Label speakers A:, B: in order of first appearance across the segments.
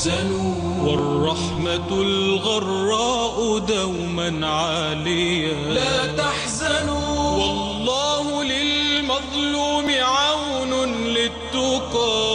A: تحزنوا والرحمة الغراء دوما عالية لا تحزنوا والله للمظلوم عون للتقى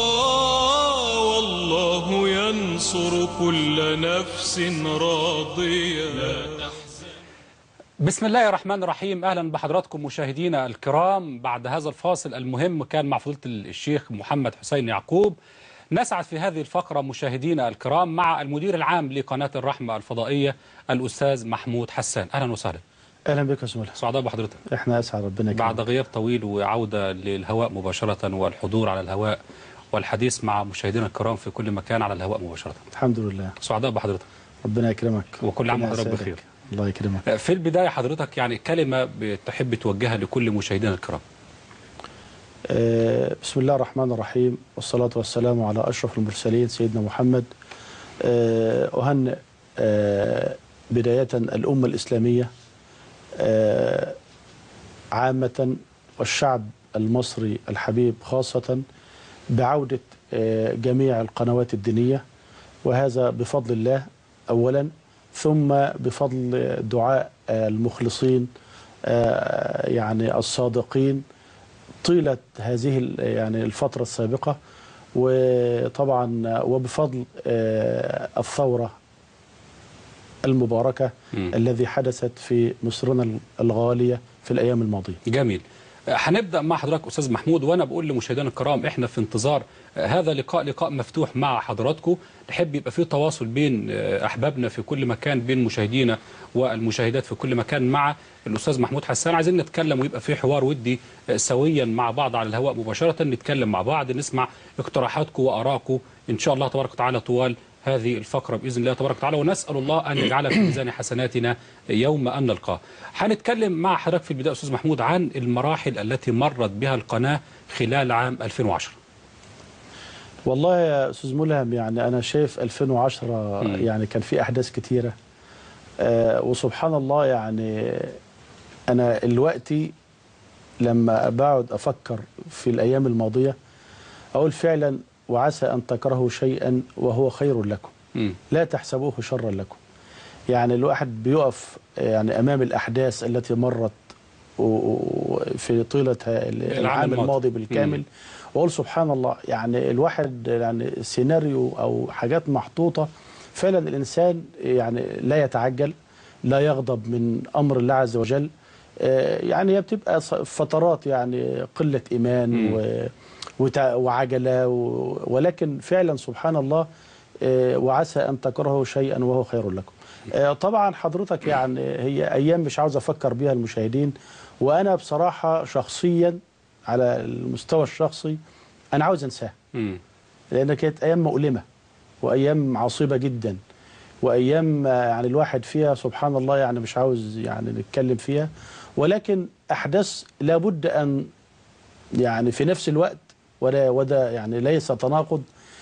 A: والله ينصر كل نفس راضية لا تحزن
B: بسم الله الرحمن الرحيم أهلا بحضراتكم مشاهدينا الكرام بعد هذا الفاصل المهم كان مع فضيلة الشيخ محمد حسين يعقوب نسعد في هذه الفقرة مشاهدينا الكرام مع المدير العام لقناة الرحمة الفضائية الأستاذ محمود حسان أهلا وسهلا
C: اهلا بك يا سموله
B: سعداء بحضرتك
C: احنا اسعد ربنا يكرمك.
B: بعد غياب طويل وعودة للهواء مباشرة والحضور على الهواء والحديث مع مشاهدينا الكرام في كل مكان على الهواء مباشرة
C: الحمد لله
B: سعداء بحضرتك
C: ربنا يكرمك
B: وكل عام
C: ربنا
B: وحضرتك
C: يسعدك.
B: بخير.
C: الله يكرمك
B: في البداية حضرتك يعني كلمة بتحب توجهها لكل مشاهدينا الكرام
C: آه بسم الله الرحمن الرحيم والصلاة والسلام على أشرف المرسلين سيدنا محمد آه أهنئ آه بداية الأمة الإسلامية آه عامة والشعب المصري الحبيب خاصة بعودة آه جميع القنوات الدينية وهذا بفضل الله أولا ثم بفضل دعاء آه المخلصين آه يعني الصادقين طيلة هذه ال- يعني الفترة السابقة وطبعا وبفضل آه، الثورة المباركة
B: مم.
C: الذي حدثت في مصرنا الغالية في الأيام الماضية
B: جميل هنبدأ مع حضرتك أستاذ محمود وأنا بقول لمشاهدينا الكرام إحنا في انتظار هذا لقاء لقاء مفتوح مع حضراتكم نحب يبقى فيه تواصل بين أحبابنا في كل مكان بين مشاهدينا والمشاهدات في كل مكان مع الأستاذ محمود حسان عايزين نتكلم ويبقى فيه حوار ودي سويا مع بعض على الهواء مباشرة نتكلم مع بعض نسمع اقتراحاتكم وآرائكم إن شاء الله تبارك وتعالى طوال هذه الفقرة بإذن الله تبارك وتعالى ونسأل الله أن يجعلها في ميزان حسناتنا يوم أن نلقاه هنتكلم مع حضرتك في البداية أستاذ محمود عن المراحل التي مرت بها القناة خلال عام 2010
C: والله يا أستاذ ملهم يعني أنا شايف 2010
B: مم.
C: يعني كان في أحداث كتيرة آه، وسبحان الله يعني أنا دلوقتي لما بقعد أفكر في الأيام الماضية أقول فعلا وعسى أن تكرهوا شيئا وهو خير لكم
B: مم.
C: لا تحسبوه شرا لكم يعني الواحد بيقف يعني أمام الأحداث التي مرت و- و- في طيلة ه- العام
B: الماضي.
C: الماضي بالكامل وأقول سبحان الله يعني الواحد يعني سيناريو أو حاجات محطوطة فعلا الإنسان يعني لا يتعجل لا يغضب من أمر الله عز وجل آه، يعني هي بتبقى ص- فترات يعني قلة إيمان
B: مم.
C: و وتع- وعجلة و- ولكن فعلا سبحان الله آه، وعسى أن تكرهوا شيئا وهو خير لكم آه، طبعا حضرتك يعني هي أيام مش عاوز أفكر بيها المشاهدين وأنا بصراحة شخصيا على المستوى الشخصي أنا عاوز أنساها
B: مم.
C: لأن كانت أيام مؤلمة وأيام عصيبة جدا وأيام آه، يعني الواحد فيها سبحان الله يعني مش عاوز يعني نتكلم فيها ولكن أحداث لابد أن يعني في نفس الوقت ولا وده يعني ليس تناقض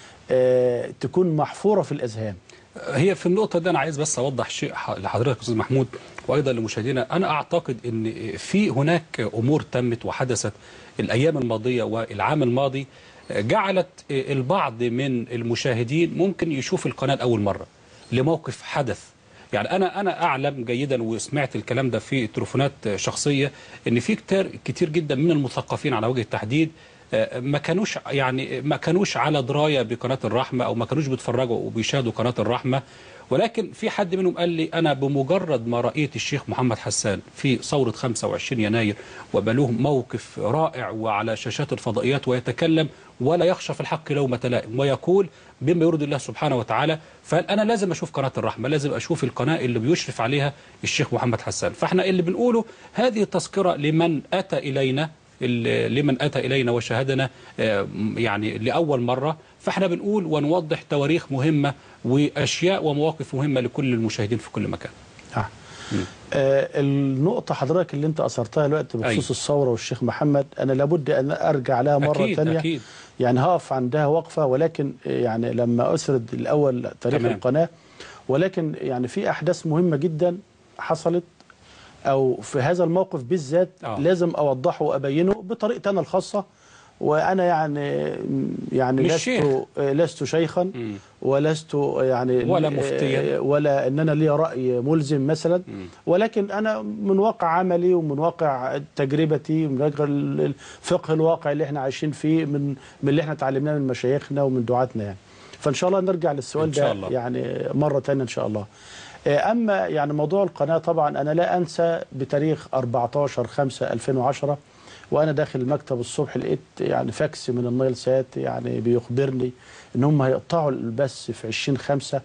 C: آه، تكون محفورة في الأذهان
B: هي في النقطة دي أنا عايز بس أوضح شيء ح- لحضرتك أستاذ محمود وأيضا لمشاهدينا أنا أعتقد أن في هناك أمور تمت وحدثت الأيام الماضية والعام الماضي جعلت البعض من المشاهدين ممكن يشوف القناة لأول مرة لموقف حدث يعني أنا أنا أعلم جيدا وسمعت الكلام ده في تليفونات شخصية أن في كتير كتير جدا من المثقفين على وجه التحديد آه، ما كانوش يعني ما كانوش على درايه بقناه الرحمه او ما كانوش بيتفرجوا وبيشاهدوا قناه الرحمه ولكن في حد منهم قال لي انا بمجرد ما رايت الشيخ محمد حسان في ثوره 25 يناير وبلوه موقف رائع وعلى شاشات الفضائيات ويتكلم ولا يخشى في الحق لومه لائم ويقول بما يرضي الله سبحانه وتعالى فانا لازم اشوف قناه الرحمه لازم اشوف القناه اللي بيشرف عليها الشيخ محمد حسان فاحنا اللي بنقوله هذه تذكره لمن اتى الينا ال- لمن أتى إلينا وشاهدنا آه، يعني لأول مرة فاحنا بنقول ونوضح تواريخ مهمة وأشياء ومواقف مهمة لكل المشاهدين في كل مكان
C: آه. آه النقطة حضرتك اللي انت أثرتها دلوقتي بخصوص
B: أيوة.
C: الثورة والشيخ محمد أنا لابد أن أرجع لها مرة
B: أكيد
C: ثانية
B: أكيد
C: يعني هقف عندها وقفة ولكن يعني لما أسرد الأول تاريخ
B: تمام.
C: القناة ولكن يعني في أحداث مهمة جدا حصلت أو في هذا الموقف بالذات
B: آه.
C: لازم أوضحه وأبينه بطريقتي أنا الخاصة وانا يعني يعني
B: مش
C: لست
B: شيخ.
C: لست شيخا
B: مم.
C: ولست يعني
B: ولا مفتيا.
C: ولا ان انا لي راي ملزم مثلا ولكن انا من واقع عملي ومن واقع تجربتي ومن واقع الفقه الواقع اللي احنا عايشين فيه من من اللي احنا اتعلمناه من مشايخنا ومن دعاتنا يعني فان شاء الله نرجع للسؤال
B: إن شاء
C: ده
B: الله.
C: يعني مره ثانيه ان شاء الله آه، اما يعني موضوع القناه طبعا انا لا انسى بتاريخ 14 5 2010 وانا داخل المكتب الصبح لقيت يعني فاكس من النايل سات يعني بيخبرني ان هم هيقطعوا البث في 20 5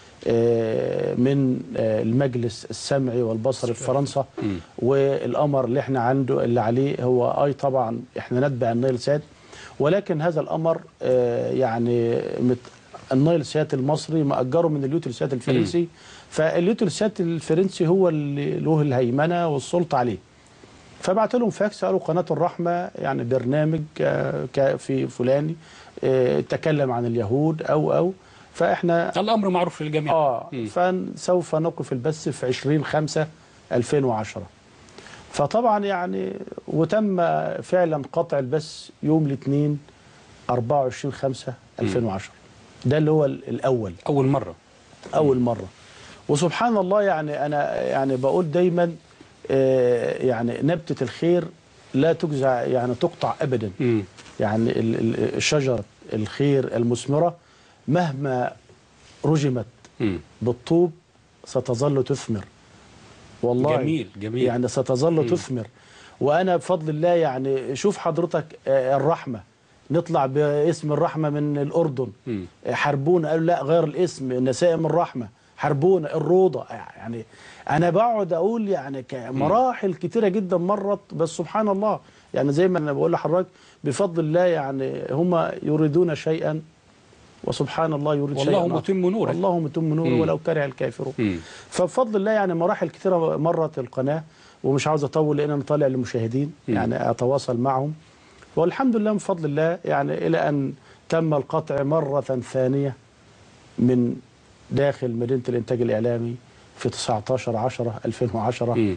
C: من آه، المجلس السمعي والبصري في فرنسا والامر اللي احنا عنده اللي عليه هو اي طبعا احنا نتبع النايل سات ولكن هذا الامر آه، يعني مت النايل سات المصري مأجره من اليوتل سات الفرنسي فاليوتل سات الفرنسي هو اللي له الهيمنه والسلطه عليه فبعت لهم فاكس قالوا قناه الرحمه يعني برنامج آه، ك- في فلاني آه، تكلم عن اليهود او او فاحنا
B: الامر معروف للجميع
C: اه
B: مم.
C: فسوف نوقف البث في 20 5 2010 فطبعا يعني وتم فعلا قطع البث يوم الاثنين 24 5 2010 ده اللي هو ال- الاول
B: اول مره
C: اول مره وسبحان الله يعني انا يعني بقول دايما آه، يعني نبته الخير لا تجزع يعني تقطع ابدا
B: مم.
C: يعني ال- ال- الشجره الخير المثمره مهما رجمت
B: مم.
C: بالطوب ستظل تثمر والله
B: جميل جميل
C: يعني ستظل تثمر وانا بفضل الله يعني شوف حضرتك آه، الرحمه نطلع باسم الرحمه من الاردن
B: مم.
C: آه، حربونا قالوا لا غير الاسم نسائم الرحمه حربونا الروضه يعني انا بقعد اقول يعني ك- مراحل كتيره جدا مرت بس سبحان الله يعني زي ما انا بقول لحضرتك بفضل الله يعني هم يريدون شيئا وسبحان الله يريد شيئا
B: والله
C: آخر.
B: متم نوره.
C: والله متم نوره
B: مم.
C: ولو كره الكافرون
B: مم.
C: فبفضل الله يعني مراحل كثيرة مرت القناة ومش عاوز أطول لأن أنا طالع للمشاهدين يعني أتواصل معهم والحمد لله من فضل الله يعني إلى أن تم القطع مرة ثانية من داخل مدينة الإنتاج الإعلامي في 19 10 2010
B: مم.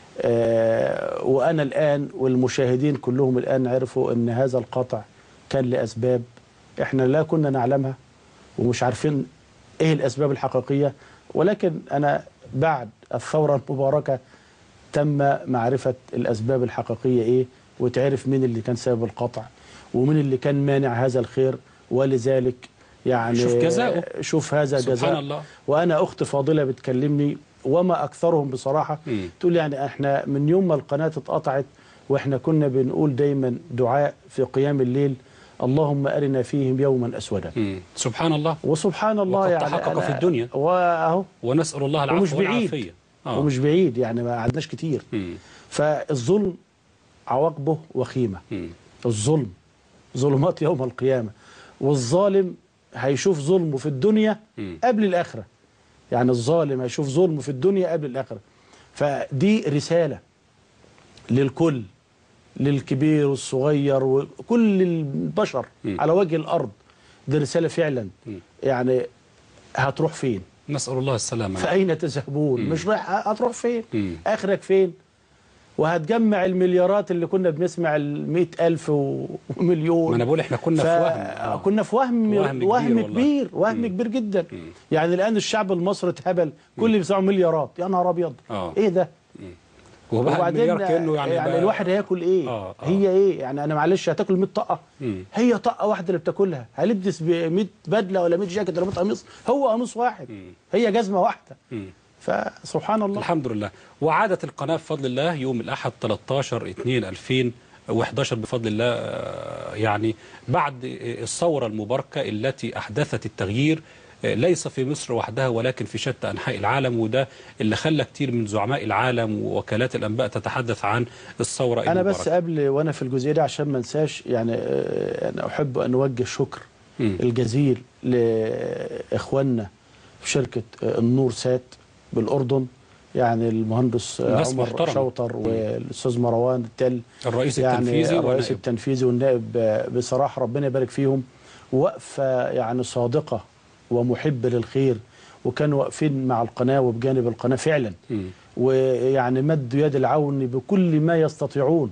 C: آه وأنا الآن والمشاهدين كلهم الآن عرفوا أن هذا القطع كان لأسباب إحنا لا كنا نعلمها ومش عارفين إيه الأسباب الحقيقية ولكن أنا بعد الثورة المباركة تم معرفة الأسباب الحقيقية إيه وتعرف مين اللي كان سبب القطع ومين اللي كان مانع هذا الخير ولذلك يعني
B: شوف جزاؤه.
C: شوف هذا
B: سبحان
C: جزاء
B: الله.
C: وانا اخت فاضله بتكلمني وما اكثرهم بصراحه
B: مم.
C: تقول يعني احنا من يوم ما القناه اتقطعت واحنا كنا بنقول دايما دعاء في قيام الليل اللهم ارنا فيهم يوما اسودا
B: مم. سبحان الله
C: وسبحان الله
B: وقد
C: يعني
B: تحقق
C: أنا-
B: في الدنيا.
C: واهو
B: ونسال الله
C: ومش
B: العفو
C: بعيد
B: والعافيه آه.
C: ومش بعيد يعني ما عدناش كتير
B: مم.
C: فالظلم عواقبه وخيمه
B: مم.
C: الظلم ظلمات يوم القيامة والظالم هيشوف ظلمه في الدنيا
B: مم.
C: قبل الآخرة يعني الظالم هيشوف ظلمه في الدنيا قبل الآخرة فدي رسالة للكل للكبير والصغير وكل البشر
B: مم.
C: على وجه الأرض دي رسالة فعلا
B: مم.
C: يعني هتروح فين
B: نسال الله السلامه
C: فأين تذهبون مش رايح هتروح فين
B: مم.
C: آخرك فين وهتجمع المليارات اللي كنا بنسمع المئة ألف و- ومليون
B: ما انا بقول احنا كنا في وهم آه.
C: كنا في وهم
B: وهم
C: وهم,
B: كبير
C: وهم
B: والله.
C: كبير وهم كبير جدا يعني الآن الشعب المصري اتهبل كل اللي بيسمعوا مليارات يا نهار أبيض
B: آه.
C: إيه ده
B: وبقى
C: وبعدين
B: المليار كانه يعني,
C: يعني
B: بقى-
C: الواحد هياكل ايه
B: آه، آه.
C: هي ايه يعني انا معلش هتاكل 100 طقه
B: مم.
C: هي طقه واحده اللي بتاكلها هلبس ب 100 بدله ولا 100 جاكيت ولا 100 قميص هو قميص واحد هي جزمه واحده
B: مم.
C: فسبحان الله
B: الحمد لله وعادت القناة بفضل الله يوم الأحد 13 2 2011 بفضل الله آه، يعني بعد الثورة المباركة التي أحدثت التغيير آه، ليس في مصر وحدها ولكن في شتى أنحاء العالم وده اللي خلى كتير من زعماء العالم ووكالات الأنباء تتحدث عن الثورة
C: انا
B: المباركة
C: بس قبل وانا في الجزئيه دي عشان ما انساش يعني آه، انا احب ان اوجه شكر
B: مم.
C: الجزيل لاخواننا في شركه آه، النور سات بالاردن يعني المهندس آه،
B: ناس
C: عمر
B: محترمة.
C: شوطر والاستاذ مروان التل
B: الرئيس
C: يعني
B: التنفيذي
C: الرئيس
B: والنائب.
C: التنفيذي والنائب آه، بصراحه ربنا يبارك فيهم وقفه يعني صادقه ومحبه للخير وكانوا واقفين مع القناه وبجانب القناه فعلا
B: مم.
C: ويعني مدوا يد العون بكل ما يستطيعون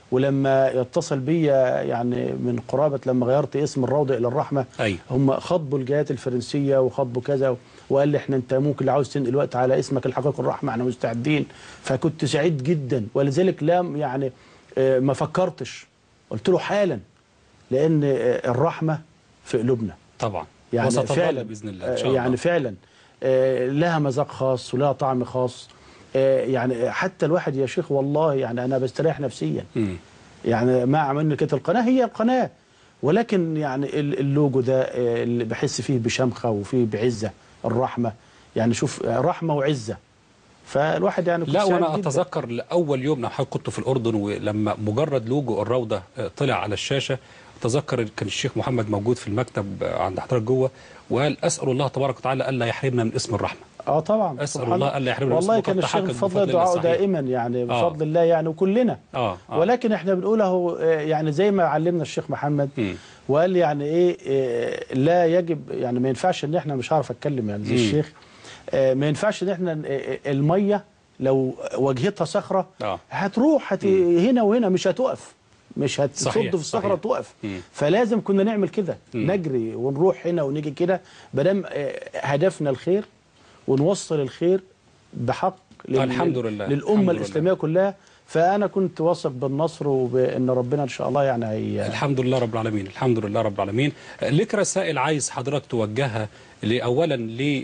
C: ولما يتصل بيا يعني من قرابه لما غيرت اسم الروضه الى الرحمه
B: أيوة.
C: هم خطبوا الجهات الفرنسيه وخطبوا كذا وقال لي احنا انت ممكن لو عاوز تنقل الوقت على اسمك الحقيقي الرحمه احنا مستعدين فكنت سعيد جدا ولذلك لا يعني آه، ما فكرتش قلت له حالا لان آه، الرحمه في قلوبنا
B: طبعا
C: يعني
B: وستظل
C: فعلا
B: باذن الله ان
C: آه،
B: شاء الله
C: يعني فعلا آه، لها مذاق خاص ولها طعم خاص آه، يعني حتى الواحد يا شيخ والله يعني انا بستريح نفسيا
B: مم.
C: يعني ما عملنا كده القناه هي قناه ولكن يعني ال- اللوجو ده آه، اللي بحس فيه بشمخه وفيه بعزه الرحمه يعني شوف آه، رحمه وعزه فالواحد يعني كنت
B: لا
C: سعيد
B: وانا
C: جداً.
B: اتذكر لاول يوم لما حضرتك كنت في الاردن ولما مجرد لوجو الروضه آه، طلع على الشاشه اتذكر كان الشيخ محمد موجود في المكتب آه، عند حضرتك جوه وقال اسال الله تبارك وتعالى الا يحرمنا من اسم الرحمه
C: اه طبعا
B: أسأل
C: سبحان
B: الله ألا يحرمنا
C: والله
B: من
C: كان
B: وقد
C: الشيخ
B: تحقق
C: بفضل
B: بفضل الله
C: دعاء
B: صحيح.
C: دائما يعني
B: آه.
C: بفضل الله يعني وكلنا
B: اه اه
C: ولكن احنا بنقوله آه، يعني زي ما علمنا الشيخ محمد
B: مم.
C: وقال يعني ايه آه، لا يجب يعني ما ينفعش ان احنا مش عارف اتكلم يعني زي
B: مم.
C: الشيخ آه، ما ينفعش ان احنا آه، الميه لو واجهتها صخره
B: آه.
C: هتروح هت هنا وهنا مش هتقف مش هتصد
B: صحيح،
C: في الصخره
B: صحيح.
C: تقف
B: مم.
C: فلازم كنا نعمل كده
B: مم.
C: نجري ونروح هنا ونيجي كده بدل هدفنا الخير ونوصل الخير بحق لل-
B: الحمد لله، الحمد
C: للامه
B: لله.
C: الاسلاميه كلها فانا كنت واثق بالنصر وبان ربنا ان شاء الله يعني هي
B: الحمد لله رب العالمين الحمد لله رب العالمين لك رسائل عايز حضرتك توجهها ل- اولا ل-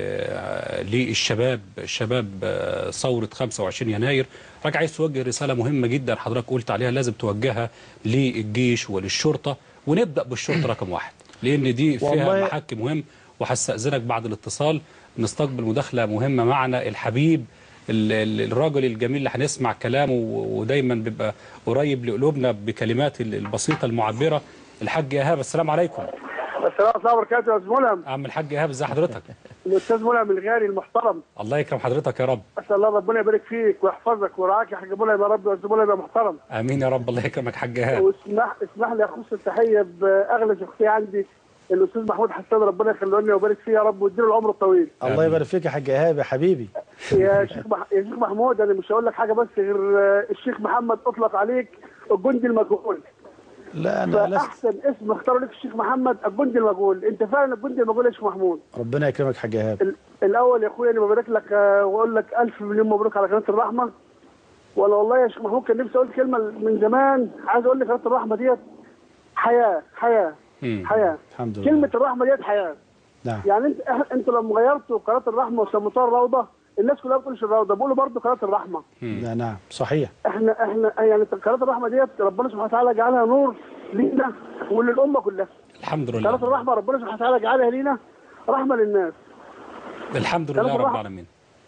B: آه، للشباب شباب آه، ثوره 25 يناير حضرتك عايز توجه رساله مهمه جدا حضرتك قلت عليها لازم توجهها للجيش وللشرطه ونبدا بالشرطه رقم واحد لان دي فيها
C: والله-
B: محك مهم وهستاذنك بعد الاتصال نستقبل مداخله مهمه معنا الحبيب ال- ال- الراجل الجميل اللي هنسمع كلامه و- ودايما بيبقى قريب لقلوبنا بكلمات ال- البسيطه المعبره الحاج ايهاب السلام عليكم
D: السلام ورحمة الله وبركاته يا أستاذ ملهم
B: عم الحاج ايهاب ازي حضرتك
D: الأستاذ ملهم الغالي المحترم
B: الله يكرم حضرتك يا رب
D: أسأل الله ربنا يبارك فيك ويحفظك ويرعاك يا حاج ملهم يا رب يا أستاذ ملهم يا محترم
B: امين يا رب الله يكرمك حاج ايهاب
D: واسمح اسمح لي أخص التحية بأغلى شخصية عندي الأستاذ محمود حسان ربنا يخليه لنا ويبارك فيه يا رب ويديله العمر الطويل
C: الله يبارك فيك يا حاج ايهاب يا حبيبي
D: يا شيخ مح... يا شيخ محمود أنا مش هقول لك حاجة بس غير آه، الشيخ محمد أطلق عليك الجندي المجهول
C: لا انا لست
D: فأحسن اسم اختاره لك الشيخ محمد الجندي المجهول أنت فعلا الجندي المجهول يا شيخ محمود
C: ربنا يكرمك حاج ايهاب
D: ال- الاول يا اخويا انا ببارك لك آه، واقول لك الف مليون مبروك على قناه الرحمه وانا والله يا شيخ محمود كان نفسي اقول كلمه من زمان عايز اقول لك قناه الرحمه ديت حياه حياه
B: مم.
D: حياه
C: الحمد لله
D: كلمه الرحمه ديت حياه
C: نعم
D: يعني انت إح- انتوا لما غيرتوا قناه الرحمه وسميتوها الروضه الناس كلها بتقولش الروضه بيقولوا برضه قناه الرحمه
C: لا نعم صحيح
D: احنا احنا يعني قناه الرحمه ديت ربنا سبحانه وتعالى جعلها نور لينا وللامه كلها
B: الحمد
D: قناه
B: لله
D: الرحمه ربنا سبحانه وتعالى جعلها لينا رحمه للناس
B: الحمد لله رب العالمين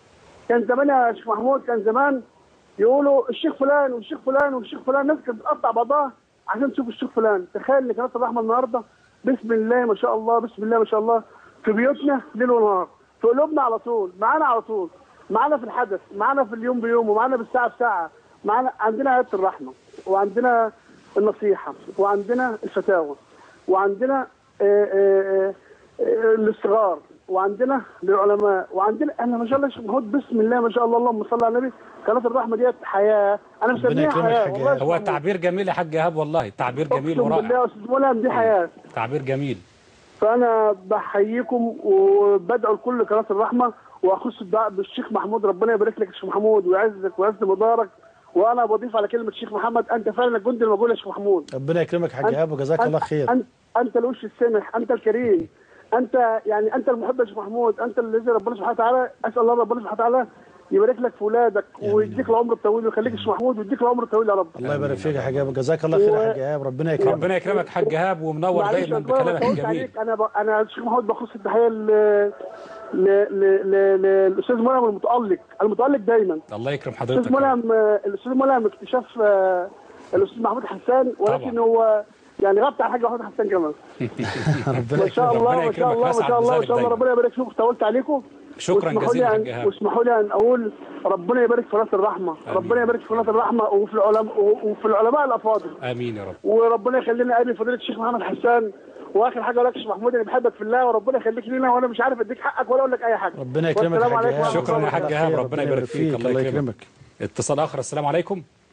D: كان زمان يا شيخ محمود كان زمان يقولوا الشيخ فلان والشيخ فلان والشيخ فلان ناس كانت بتقطع بعضها عشان تشوف الشيخ فلان تخيل ان قناه الرحمه النهارده بسم الله ما شاء الله بسم الله ما شاء الله في بيوتنا ليل ونهار في قلوبنا على طول معانا على طول معانا في الحدث معانا في اليوم بيوم ومعانا بالساعه بساعه معانا عندنا آية الرحمه وعندنا النصيحه وعندنا الفتاوى وعندنا آه، آه، آه، الاصرار وعندنا للعلماء وعندنا انا ما شاء الله يا شيخ محمود بسم الله ما شاء الله اللهم صل على النبي قناه الرحمه ديت حياه انا
C: ربنا
D: مسميها
C: يكرمك
D: حياه
C: حاج
D: والله يا شيخ
B: هو
D: محمود.
B: تعبير جميل يا حاج ايهاب والله تعبير جميل
D: اقسم بالله
B: ورائع
D: يا استاذ ملهم دي حياه
B: تعبير جميل
D: فانا بحييكم وبدعو لكل قناه الرحمه واخص الدعاء بالشيخ محمود ربنا يبارك لك يا شيخ محمود ويعزك ويعز مدارك وانا بضيف على كلمه الشيخ محمد انت فعلا الجندي المجهول يا شيخ محمود
C: ربنا يكرمك يا حاج
D: أنت-
C: ايهاب وجزاك
D: أنت-
C: الله خير
D: انت انت الوش السمح انت الكريم انت يعني انت المحب يا شيخ محمود انت الذي ربنا سبحانه وتعالى اسال الله ربنا سبحانه وتعالى يبارك لك في اولادك ويديك العمر الطويل ويخليك يا شيخ محمود ويديك العمر الطويل يا رب
C: الله يبارك فيك يا حاج ايهاب جزاك الله خير يا حاج ايهاب ربنا يكرمك
B: ربنا يكرمك حاج ايهاب ومنور
D: معلش
B: دايما
D: يا أخويا، ما
B: بكلامك
D: أطولش
B: الجميل
D: عليك. انا ب... انا الشيخ محمود بخص التحيه ل ل ل ل- للاستاذ ملهم المتالق المتالق دايما
B: الله يكرم
D: الاستاذ
B: حضرتك يا رب.
D: ملهم الاستاذ ملهم اكتشاف آه، الاستاذ محمود حسان ولكن
B: طبعا.
D: هو يعني غبت على حاجه محمود حسان كمان
C: ربنا
D: ما شاء
C: يكرمك
D: الله
B: ربنا
D: ما شاء
B: يكرمك
D: الله ما
B: ويسعد
D: شاء الله ما
B: بذلك
D: شاء الله
B: دايما.
D: ربنا يبارك فيكم طولت عليكم
B: شكرا
D: واسمحوا
B: جزيلا
D: لي
B: حاج
D: أن-
B: ايهاب
D: واسمحوا لي ان اقول ربنا يبارك في قناه الرحمه ربنا يبارك في قناه الرحمه وفي العلماء وفي العلماء الافاضل
B: امين يا رب
D: وربنا يخلينا قابل فضيله الشيخ محمد حسان واخر حاجه اقول لك يا شيخ محمود انا بحبك في الله وربنا يخليك لينا وانا مش عارف اديك حقك ولا اقول لك اي حاجه
C: ربنا يكرمك يا
D: والسلام
C: حاج
D: عليكم
C: ايهاب
D: ورحمة
B: شكرا يا
D: الله
B: حاج
D: وبركاته.
B: ايهاب ربنا يبارك فيك الله
C: الله
B: يكرمك
C: يكرمك
B: اتصال اخر السلام عليكم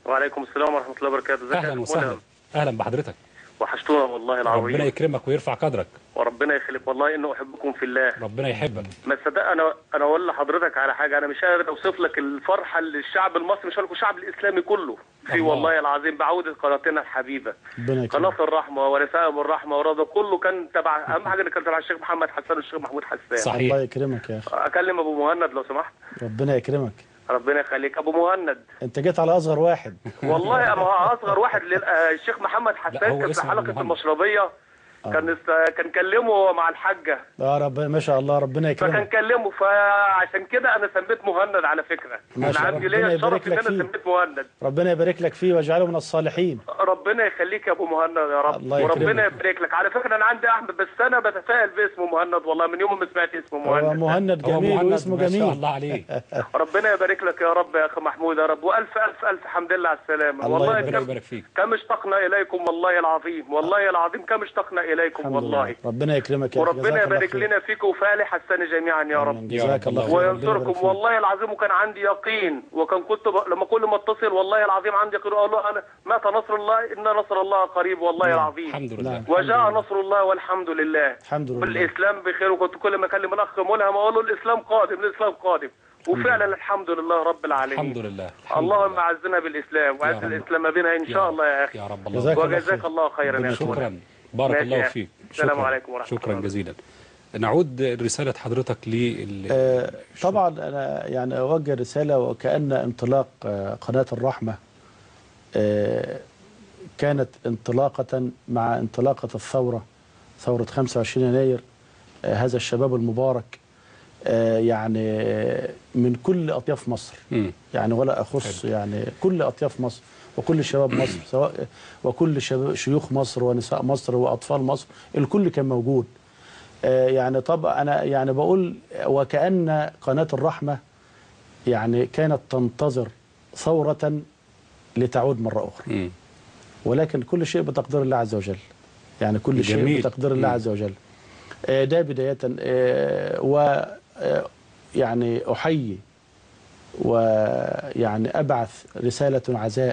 E: وعليكم السلام ورحمة الله وبركاته ازيك يا
B: اهلا
E: أخي
B: وسهلا
E: ملهم؟
B: اهلا بحضرتك
E: وحشتونا والله
B: ربنا
E: العظيم
B: يكرمك ويرفع قدرك
E: وربنا يخليك والله انه احبكم في الله
B: ربنا يحبك
E: ما تصدق انا انا اقول لحضرتك على حاجه انا مش قادر اوصف لك الفرحه اللي الشعب المصري مش هقول لك الشعب الاسلامي كله في
B: الله.
E: والله العظيم بعوده قناتنا الحبيبه
C: ربنا يكرمك
E: قناه الرحمه ورسائل الرحمه ورضا كله كان تبع اهم حاجه اللي كان تبع الشيخ محمد حسان والشيخ محمود حسان
B: صحيح
C: الله يكرمك يا اخي
E: اكلم ابو مهند لو سمحت
C: ربنا يكرمك
E: ربنا يخليك ابو مهند
C: انت جيت على اصغر واحد
E: والله انا اصغر واحد لل- آه، الشيخ محمد
B: لا،
E: حسان
B: هو
E: كان في
B: اسمه
E: حلقه
B: محمد.
E: المشربيه كان است- كان كلمه مع الحاجه
C: اه ربنا ما شاء الله ربنا
E: فكان
C: يكرمك
E: كلمه فعشان كده انا سميت مهند على فكره
C: ما
E: انا
C: شاء الله.
E: عندي ليا
C: ربنا
E: الشرف
C: يبارك
E: ان
C: لك
E: انا
C: فيه.
E: سميت مهند
C: ربنا يبارك لك فيه واجعله من الصالحين
E: ربنا يخليك يا ابو مهند يا رب
C: الله يكرمك.
E: وربنا يبارك لك على فكره انا عندي احمد بس انا بتفائل باسمه مهند والله من يوم ما سمعت اسمه
C: هو
E: مهند
C: مهند
B: هو
C: جميل
B: مهند
C: واسمه
B: ما شاء
C: جميل
B: الله عليه
E: ربنا يبارك لك يا رب يا اخي محمود يا رب والف الف الف حمد لله على السلامه
C: الله
E: والله
B: ربنا
E: كم,
B: يبارك فيك
E: كم اشتقنا اليكم والله العظيم والله العظيم كم اشتقنا اليكم
C: الحمد
E: والله
C: لله ربنا يكرمك يا أخي.
E: وربنا
C: جزاك الله
E: يبارك
C: خير.
E: لنا فيك وفي آل حسان جميعا يا رب
C: جزاك
B: يا
C: الله
B: رب.
C: خير ربنا يبارك
E: وينصركم
C: فيك.
E: والله العظيم وكان عندي يقين وكان كنت ب... لما كل ما اتصل والله العظيم عندي يقين اقول له انا مات نصر الله ان نصر الله قريب والله العظيم
B: الحمد لله
C: نعم.
E: وجاء نصر الله والحمد لله
C: الحمد لله
E: والاسلام بخير وكنت كل ما اكلم الاخ ملهم اقول له الاسلام قادم الاسلام قادم وفعلا الحمد لله رب العالمين
B: الحمد لله الحمد
E: اللهم
B: لله.
E: اعزنا بالاسلام واعز
B: رب.
E: الاسلام بنا ان شاء الله يا اخي
B: يا رب الله
C: جزاك الله
E: وجزاك
C: خير.
E: الله خيرا يا اخي
B: شكرا بارك
E: ماشي
B: الله
E: يا
B: فيك
E: السلام
B: شكرا.
E: عليكم ورحمة
B: شكرا
E: الله.
B: جزيلا نعود رسالة حضرتك لل
C: آه، طبعا انا يعني اوجه رساله وكان انطلاق آه، قناه الرحمه آه، كانت انطلاقه مع انطلاقه الثوره ثوره 25 يناير آه، هذا الشباب المبارك آه، يعني آه، من كل اطياف مصر
B: مم.
C: يعني ولا اخص يعني كل اطياف مصر وكل شباب مصر سواء وكل شباب شيوخ مصر ونساء مصر واطفال مصر الكل كان موجود آه، يعني طبعا انا يعني بقول وكأن قناة الرحمة يعني كانت تنتظر ثورة لتعود مرة أخرى
B: مم.
C: ولكن كل شيء بتقدير الله عز وجل يعني كل شيء
B: جميل.
C: بتقدير الله
B: مم.
C: عز وجل آه، ده بداية آه، و آه، يعني أحيي ويعني أبعث رسالة عزاء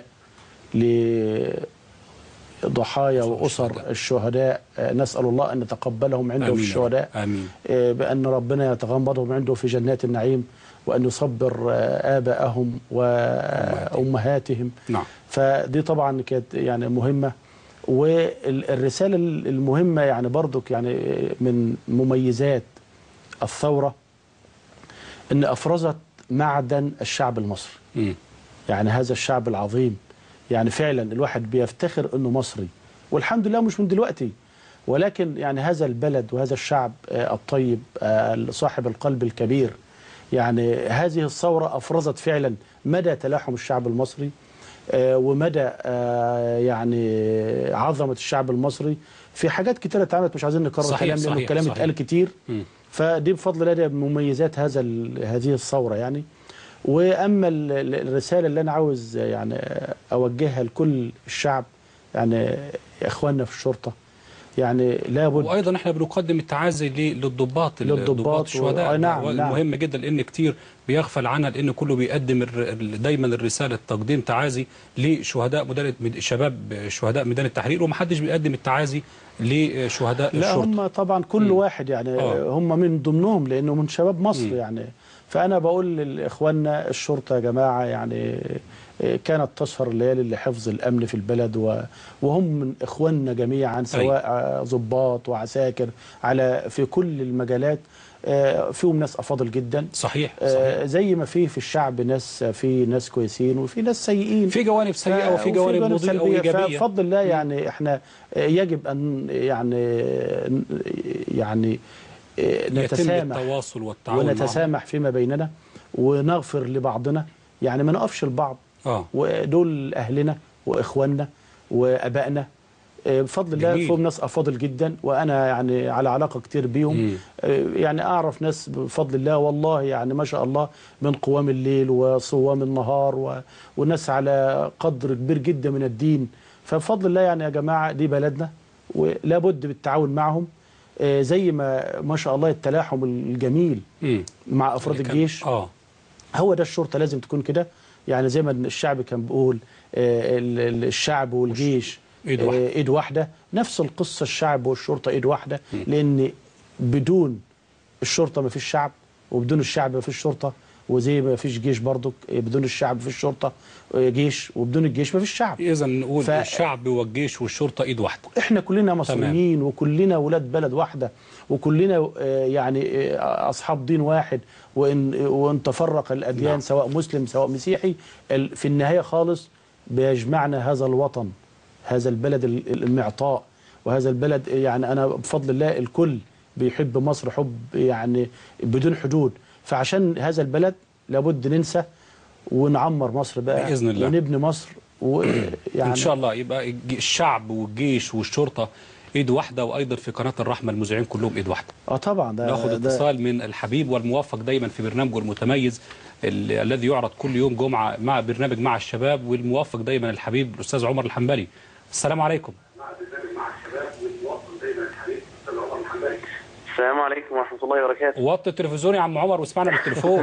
C: لضحايا وأسر
B: الشهداء.
C: الشهداء آه، نسأل الله أن يتقبلهم عنده في
B: آمين يا
C: الشهداء
B: رب. آمين
C: آه، بأن ربنا يتغمضهم عنده في جنات النعيم وأن يصبر آه، آباءهم وأمهاتهم
B: نعم
C: فدي طبعا كانت يعني مهمة والرسالة المهمة يعني برضك يعني من مميزات الثورة أن أفرزت معدن الشعب المصري
B: مم.
C: يعني هذا الشعب العظيم يعني فعلا الواحد بيفتخر انه مصري والحمد لله مش من دلوقتي ولكن يعني هذا البلد وهذا الشعب آه، الطيب آه، صاحب القلب الكبير يعني هذه الثورة أفرزت فعلا مدى تلاحم الشعب المصري آه، ومدى آه، يعني عظمة الشعب المصري في حاجات كتيرة اتعملت مش عايزين نكرر
B: صحيح،
C: كلام لأنه
B: صحيح،
C: الكلام
B: صحيح.
C: اتقال كتير
B: مم.
C: فدي بفضل الله ده مميزات هذا ال- هذه الثورة يعني واما ال- ال- الرساله اللي انا عاوز يعني اوجهها لكل الشعب يعني اخواننا في الشرطه يعني لابد
B: وايضا احنا بنقدم التعازي ل- للضباط
C: للضباط
B: الشهداء
C: و- آه، نعم، نعم.
B: مهم جدا لان كتير بيغفل عنها لان كله بيقدم الر- ال- دايما الرساله تقديم تعازي لشهداء ميدان مد- شباب شهداء ميدان التحرير ومحدش بيقدم التعازي لشهداء
C: لا
B: الشرطه
C: هم طبعا كل واحد يعني
B: آه.
C: هم من ضمنهم لانه من شباب مصر
B: مم.
C: يعني فانا بقول لاخواننا الشرطه يا جماعه يعني كانت تسهر الليالي لحفظ الامن في البلد و- وهم من اخواننا جميعا سواء ضباط وعساكر على في كل المجالات آه، فيهم ناس افاضل جدا
B: صحيح
C: آه،
B: صحيح
C: زي ما في في الشعب ناس في ناس كويسين وفي ناس سيئين
B: في جوانب سيئه وفي جوانب مضيئه
C: سلبية.
B: وايجابيه
C: فبفضل الله يعني احنا آه، يجب ان يعني يعني آه،
B: يتم
C: نتسامح
B: التواصل والتعاون معهم.
C: ونتسامح فيما بيننا ونغفر لبعضنا يعني ما نقفش لبعض
B: اه
C: ودول اهلنا واخواننا وابائنا آه، بفضل الله
B: جميل.
C: فيهم ناس افاضل جدا وانا يعني على علاقه كتير بيهم
B: مم.
C: آه، يعني اعرف ناس بفضل الله والله يعني ما شاء الله من قوام الليل وصوام النهار و... وناس على قدر كبير جدا من الدين فبفضل الله يعني يا جماعه دي بلدنا ولابد بالتعاون معهم آه، زي ما ما شاء الله التلاحم الجميل
B: مم.
C: مع افراد
B: اللي كان-
C: الجيش
B: اه
C: هو ده الشرطه لازم تكون كده يعني زي ما الشعب كان بيقول آه، ال- ال- الشعب والجيش
B: إيد
C: آه،
B: واحدة.
C: ايد واحده نفس القصه الشعب والشرطه ايد واحده لان بدون الشرطه ما فيش شعب وبدون الشعب ما فيش شرطه وزي ما فيش جيش برضك آه، بدون الشعب ما فيش شرطه آه، جيش وبدون الجيش ما فيش شعب
B: اذا نقول
C: ف-
B: الشعب والجيش والشرطه ايد واحده
C: احنا كلنا مصريين وكلنا ولاد بلد واحده وكلنا آه، يعني آه، اصحاب دين واحد وان وان تفرق الاديان
B: نعم.
C: سواء مسلم سواء مسيحي ال- في النهايه خالص بيجمعنا هذا الوطن هذا البلد ال- المعطاء وهذا البلد يعني انا بفضل الله الكل بيحب مصر حب يعني بدون حدود فعشان هذا البلد لابد ننسى ونعمر مصر بقى
B: بإذن الله.
C: ونبني مصر ويعني
B: ان شاء الله يبقى الج- الشعب والجيش والشرطه ايد واحده وايضا في قناه الرحمه المذيعين كلهم ايد واحده
C: اه طبعا ده
B: ناخد
C: ده-
B: اتصال من الحبيب والموفق دايما في برنامجه المتميز ال- الذي يعرض كل يوم جمعه مع برنامج مع الشباب والموفق دايما الحبيب الاستاذ عمر الحنبلي السلام عليكم
F: السلام عليكم ورحمة الله وبركاته.
B: وطي التلفزيون يا عم عمر واسمعنا بالتليفون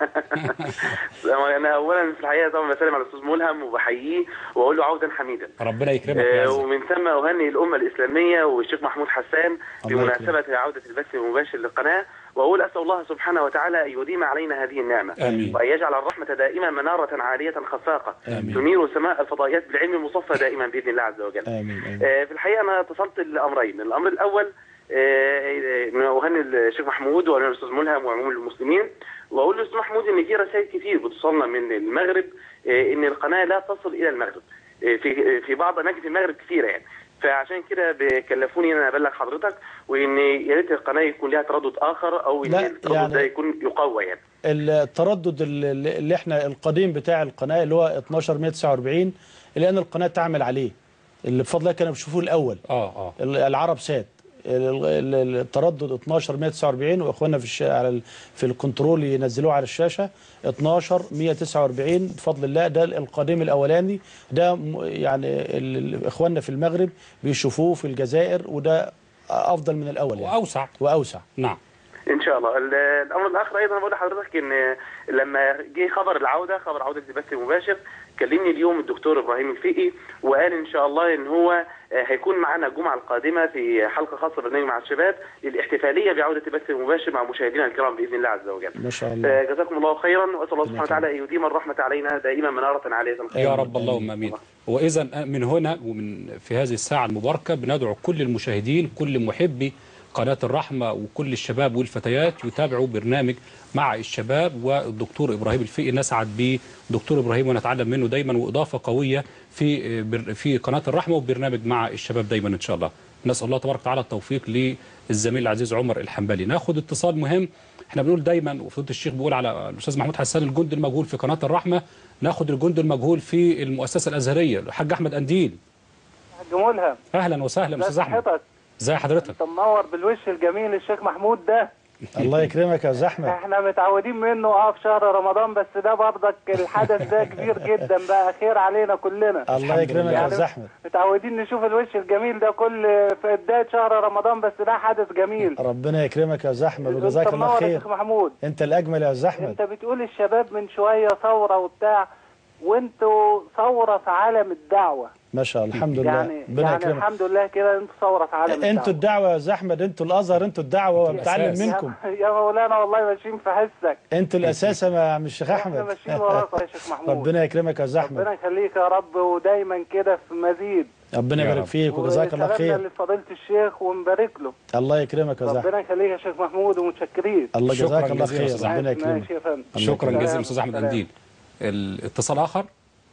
F: السلام عليكم. أنا أولا في الحقيقة طبعا بسلم على الأستاذ ملهم وبحييه وأقول له عودا حميدا.
B: ربنا يكرمك
F: آه،
B: يا عزيزي.
F: ومن ثم أهنئ الأمة الإسلامية والشيخ محمود حسان
C: الله
F: بمناسبة عودة البث المباشر للقناة وأقول أسأل الله سبحانه وتعالى أن يديم علينا هذه النعمة
B: آمين.
F: وأن يجعل الرحمة دائما منارة عالية خفاقة
C: آمين.
F: تنير سماء الفضائيات بالعلم المصفى دائما بإذن الله عز وجل.
C: امين امين
F: آه، في الحقيقه انا اتصلت لامرين، الامر الاول آه، ان اهني الشيخ محمود واهني الاستاذ ملهم وعموم المسلمين واقول للاستاذ محمود ان في رسائل كتير بتوصلنا من المغرب آه، ان القناه لا تصل الى المغرب آه، في في بعض اماكن في المغرب كثيره يعني فعشان كده بيكلفوني ان انا ابلغ حضرتك وان يا ريت القناه يكون لها تردد اخر او ان
C: لا،
F: التردد
C: يعني-
F: ده يكون يقوى يعني
C: التردد اللي اللي احنا القديم بتاع القناه اللي هو 12149 اللي انا القناه تعمل عليه اللي بفضل الله كانوا بيشوفوه الاول
B: اه اه
C: ال- العرب سات ال- ال- التردد 12149 واخواننا في الش... على ال... في الكنترول ينزلوه على الشاشه 12149 بفضل الله ده القديم الاولاني ده م- يعني ال... ال- اخواننا في المغرب بيشوفوه في الجزائر وده افضل من الاول يعني
B: واوسع
C: واوسع
B: نعم
F: ان شاء الله ال- الامر الاخر ايضا بقول لحضرتك ان لما جه خبر العوده خبر عوده البث المباشر كلمني اليوم الدكتور ابراهيم الفقي وقال ان شاء الله ان هو آه، هيكون معنا الجمعه القادمه في حلقه خاصه برنامج مع الشباب للاحتفاليه بعوده البث المباشر مع مشاهدينا الكرام باذن الله عز وجل.
C: ما شاء الله
F: آه، جزاكم الله خيرا واسال الله سبحانه وتعالى ان يديم الرحمه علينا دائما مناره عاليه
B: يا رب اللهم امين واذا من هنا ومن في هذه الساعه المباركه بندعو كل المشاهدين كل محبي قناه الرحمه وكل الشباب والفتيات يتابعوا برنامج مع الشباب والدكتور ابراهيم الفقي نسعد بدكتور ابراهيم ونتعلم منه دايما واضافه قويه في بر- في قناه الرحمه وبرنامج مع الشباب دايما ان شاء الله نسال الله تبارك وتعالى التوفيق للزميل العزيز عمر الحنبلي ناخد اتصال مهم احنا بنقول دايما وفضيله الشيخ بيقول على الاستاذ محمود حسان الجند المجهول في قناه الرحمه ناخد الجند المجهول في المؤسسه الازهريه الحاج احمد انديل
G: حاج ملهم
B: اهلا وسهلا استاذ
G: ازي
B: احمد
G: صحتك
B: ازي حضرتك
G: انت منور بالوش الجميل الشيخ محمود ده
C: الله يكرمك يا زحمه
G: احنا متعودين منه اه في شهر رمضان بس ده برضك الحدث ده كبير جدا بقى خير علينا كلنا
C: الله يكرمك يا
G: يعني
C: زحمه
G: متعودين نشوف الوش الجميل ده كل في بدايه شهر رمضان بس ده حدث جميل
C: ربنا يكرمك يا زحمه وجزاك
G: انت
C: الله
G: منور يا
C: خير
G: شيخ محمود
C: انت الاجمل يا زحمه
G: انت بتقول الشباب من شويه ثوره وبتاع وانتوا ثوره في عالم الدعوه
C: ما شاء الله الحمد لله
G: يعني
C: ربنا
G: يعني
C: يكرمك
G: الحمد لله كده انتوا ثوره في عالم الدعوه
C: انتوا الدعوه يا زحمه انتوا الازهر انتوا الدعوه وبتعلم
B: أساس.
C: منكم
G: يا- يا مولانا والله ماشيين في حسك
C: انتوا الاساس يا عم الشيخ
G: احنا
C: احمد
G: ماشيين وراك يا شيخ محمود
C: ربنا يكرمك يا زحمه
G: ربنا يخليك يا رب ودايما كده في مزيد
C: ربنا
B: يا
C: يبارك
B: رب.
C: فيك وجزاك الله
G: وسلامنا
C: خير
G: لفضيله الشيخ ونبارك له
C: الله يكرمك يا زحمه
G: ربنا يخليك يا شيخ محمود ومتشكرين
C: الله
B: شكراً
C: جزاك الله
B: جزيلاً يا
C: خير
B: أستاذ
C: ربنا
G: ماشي
C: يكرمك
G: يا فندم
B: شكرا
G: سلام.
B: جزيلا استاذ احمد
G: سلام.
B: انديل الاتصال اخر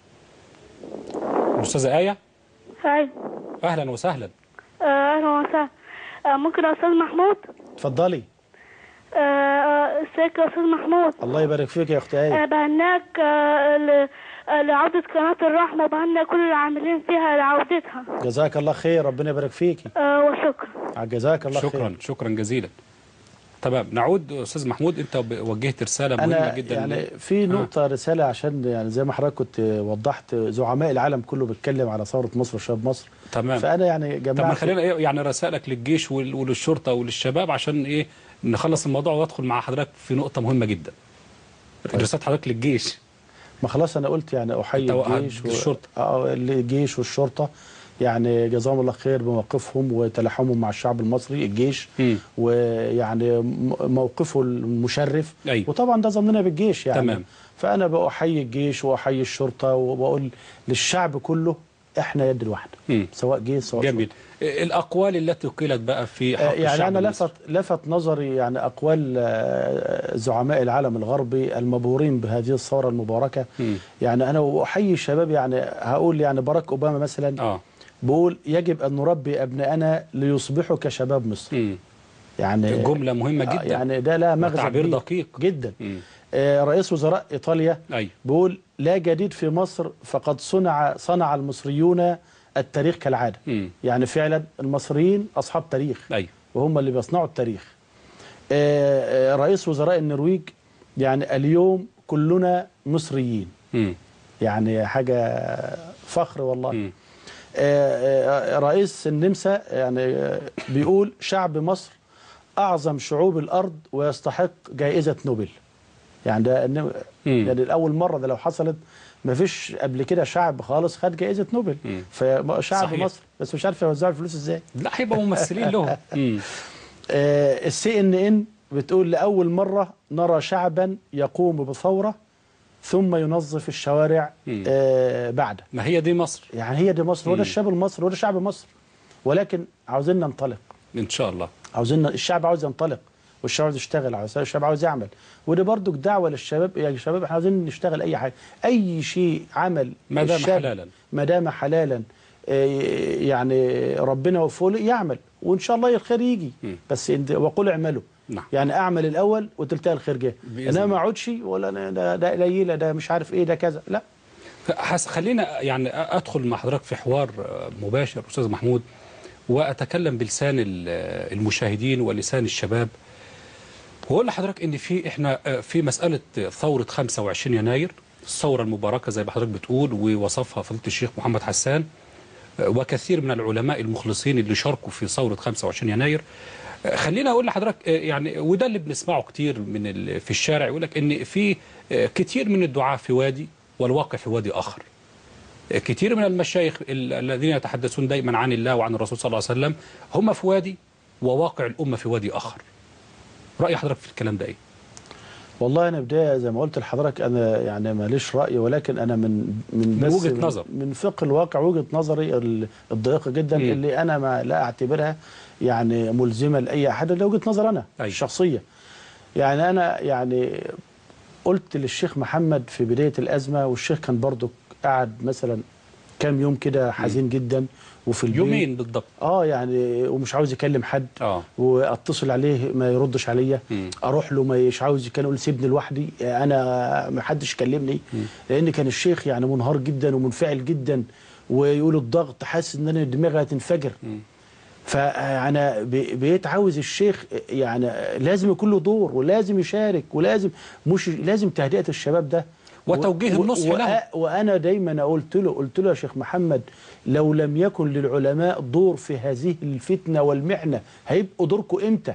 B: الاستاذه ايه
H: سعيد
B: اهلا وسهلا
H: آه، اهلا وسهلا آه، ممكن يا استاذ محمود
C: اتفضلي
H: آه، آه، ازيك يا استاذ محمود
C: الله يبارك فيك يا اختي ايه
H: آه، بهناك آه، ل- آه، لعودة قناة الرحمة وبهنى كل العاملين فيها لعودتها
C: جزاك الله خير ربنا يبارك فيكي
H: آه، وشكرا
C: جزاك الله
B: شكرا
C: خير
B: شكرا جزيلا تمام نعود استاذ محمود انت ب- وجهت رساله مهمه
C: انا
B: جدا
C: يعني في نقطه رساله عشان يعني زي ما حضرتك كنت وضحت زعماء العالم كله بيتكلم على ثوره مصر وشباب مصر
B: تمام
C: فانا يعني
B: طب ما
C: جمعت
B: خلينا ايه يعني رسائلك للجيش وال- وللشرطه وللشباب عشان ايه نخلص الموضوع وادخل مع حضرتك في نقطه مهمه جدا رساله حضرتك للجيش
C: ما خلاص انا قلت يعني احيي
B: أنت
C: الجيش
B: الشرطة.
C: اه الجيش والشرطه يعني جزاهم الله خير بموقفهم وتلاحمهم مع الشعب المصري الجيش
B: مم.
C: ويعني م- موقفه المشرف
B: أيوة.
C: وطبعا ده ظننا بالجيش يعني
B: تمام.
C: فانا بأحيي الجيش واحيي الشرطه وبقول للشعب كله احنا يد واحده
B: مم.
C: سواء جيش سواء
B: جميل الأقوال التي قيلت بقى في حق
C: آه، يعني
B: الشعب
C: أنا
B: المصري.
C: لفت لفت نظري يعني أقوال آه، زعماء العالم الغربي المبهورين بهذه الثورة المباركة
B: مم.
C: يعني أنا أحيي الشباب يعني هقول يعني باراك أوباما مثلا
B: اه
C: بقول يجب أن نربي أبنائنا ليصبحوا كشباب مصر
B: مم.
C: يعني
B: جملة مهمة
C: آه،
B: جدا
C: يعني ده لا مغزى
B: تعبير
C: كبير
B: دقيق.
C: جدا
B: مم.
C: آه، رئيس وزراء إيطاليا
B: أيوة
C: بيقول لا جديد في مصر فقد صنع صنع المصريون التاريخ كالعادة
B: مم.
C: يعني فعلا المصريين أصحاب تاريخ
B: أيوة
C: وهم اللي بيصنعوا التاريخ آه، آه، رئيس وزراء النرويج يعني اليوم كلنا مصريين
B: مم.
C: يعني حاجة فخر والله
B: مم.
C: آه، آه، رئيس النمسا يعني آه، بيقول شعب مصر أعظم شعوب الأرض ويستحق جائزة نوبل يعني ده النم-
B: مم.
C: يعني الأول مرة ده لو حصلت ما فيش قبل كده شعب خالص خد جائزة نوبل
B: مم.
C: فشعب
B: صحيح.
C: مصر بس مش عارف يوزعوا الفلوس ازاي
B: لا هيبقى ممثلين لهم مم.
C: السي ان ان بتقول لأول مرة نرى شعبا يقوم بثورة ثم ينظف الشوارع
B: مم.
C: آه، بعده
B: ما هي دي مصر
C: يعني هي دي مصر وده الشعب المصري وده شعب مصر ولكن عاوزين ننطلق
B: إن شاء الله
C: عاوزين الشعب عاوز ينطلق والشعب عاوز يشتغل عاوز الشعب عاوز يعمل وده برضو دعوة للشباب يا شباب احنا عاوزين نشتغل أي حاجة أي شيء عمل
B: ما دام
C: الشاب
B: حلالا.
C: ما دام حلالا آه، يعني ربنا وفقه له يعمل وإن شاء الله الخير يجي
B: مم.
C: بس انت وقل اعملوا
B: نعم
C: يعني اعمل الاول وتلتقى الخير جه
B: بإذن
C: انما ما
B: الله.
C: اقعدش ولا أنا ده ده قليله ده مش عارف ايه ده كذا لا
B: حس خلينا يعني ادخل مع حضرتك في حوار آه، مباشر استاذ محمود واتكلم بلسان ال- آه، المشاهدين ولسان الشباب واقول لحضرتك ان في احنا آه، في مساله ثوره 25 يناير الثوره المباركه زي ما حضرتك بتقول ووصفها فضيله الشيخ محمد حسان آه، وكثير من العلماء المخلصين اللي شاركوا في ثوره 25 يناير آه، خليني اقول لحضرتك آه، يعني وده اللي بنسمعه كتير من ال- في الشارع يقول لك ان في آه، كتير من الدعاة في وادي والواقع في وادي اخر كتير من المشايخ ال- الذين يتحدثون دائما عن الله وعن الرسول صلى الله عليه وسلم هم في وادي وواقع الأمة في وادي آخر رأي حضرتك في الكلام ده إيه؟
C: والله انا بدايه زي ما قلت لحضرتك انا يعني ماليش راي ولكن انا من من
B: من
C: بس
B: وجهة
C: من
B: نظر.
C: من فقه الواقع وجهه نظري ال- الضيقه جدا
B: مم.
C: اللي انا ما لا اعتبرها يعني ملزمه لاي احد ده وجهه نظر انا
B: أيوة.
C: الشخصيه يعني انا يعني قلت للشيخ محمد في بدايه الازمه والشيخ كان برضو قعد مثلا كام يوم كده حزين جدا وفي البيت
B: يومين بالضبط
C: اه يعني ومش عاوز يكلم حد
B: اه
C: واتصل عليه ما يردش عليا
B: مم.
C: اروح له ما مش عاوز كان يقول سيبني لوحدي انا ما حدش يكلمني لان كان الشيخ يعني منهار جدا ومنفعل جدا ويقول الضغط حاسس ان انا دماغي هتنفجر
B: مم.
C: فانا ب- بقيت عاوز الشيخ يعني لازم يكون له دور ولازم يشارك ولازم مش لازم تهدئه الشباب ده
B: وتوجيه
C: و-
B: النصح
C: و-
B: له.
C: وانا دايما قلت له قلت له يا شيخ محمد لو لم يكن للعلماء دور في هذه الفتنه والمحنه هيبقوا دوركم امتى؟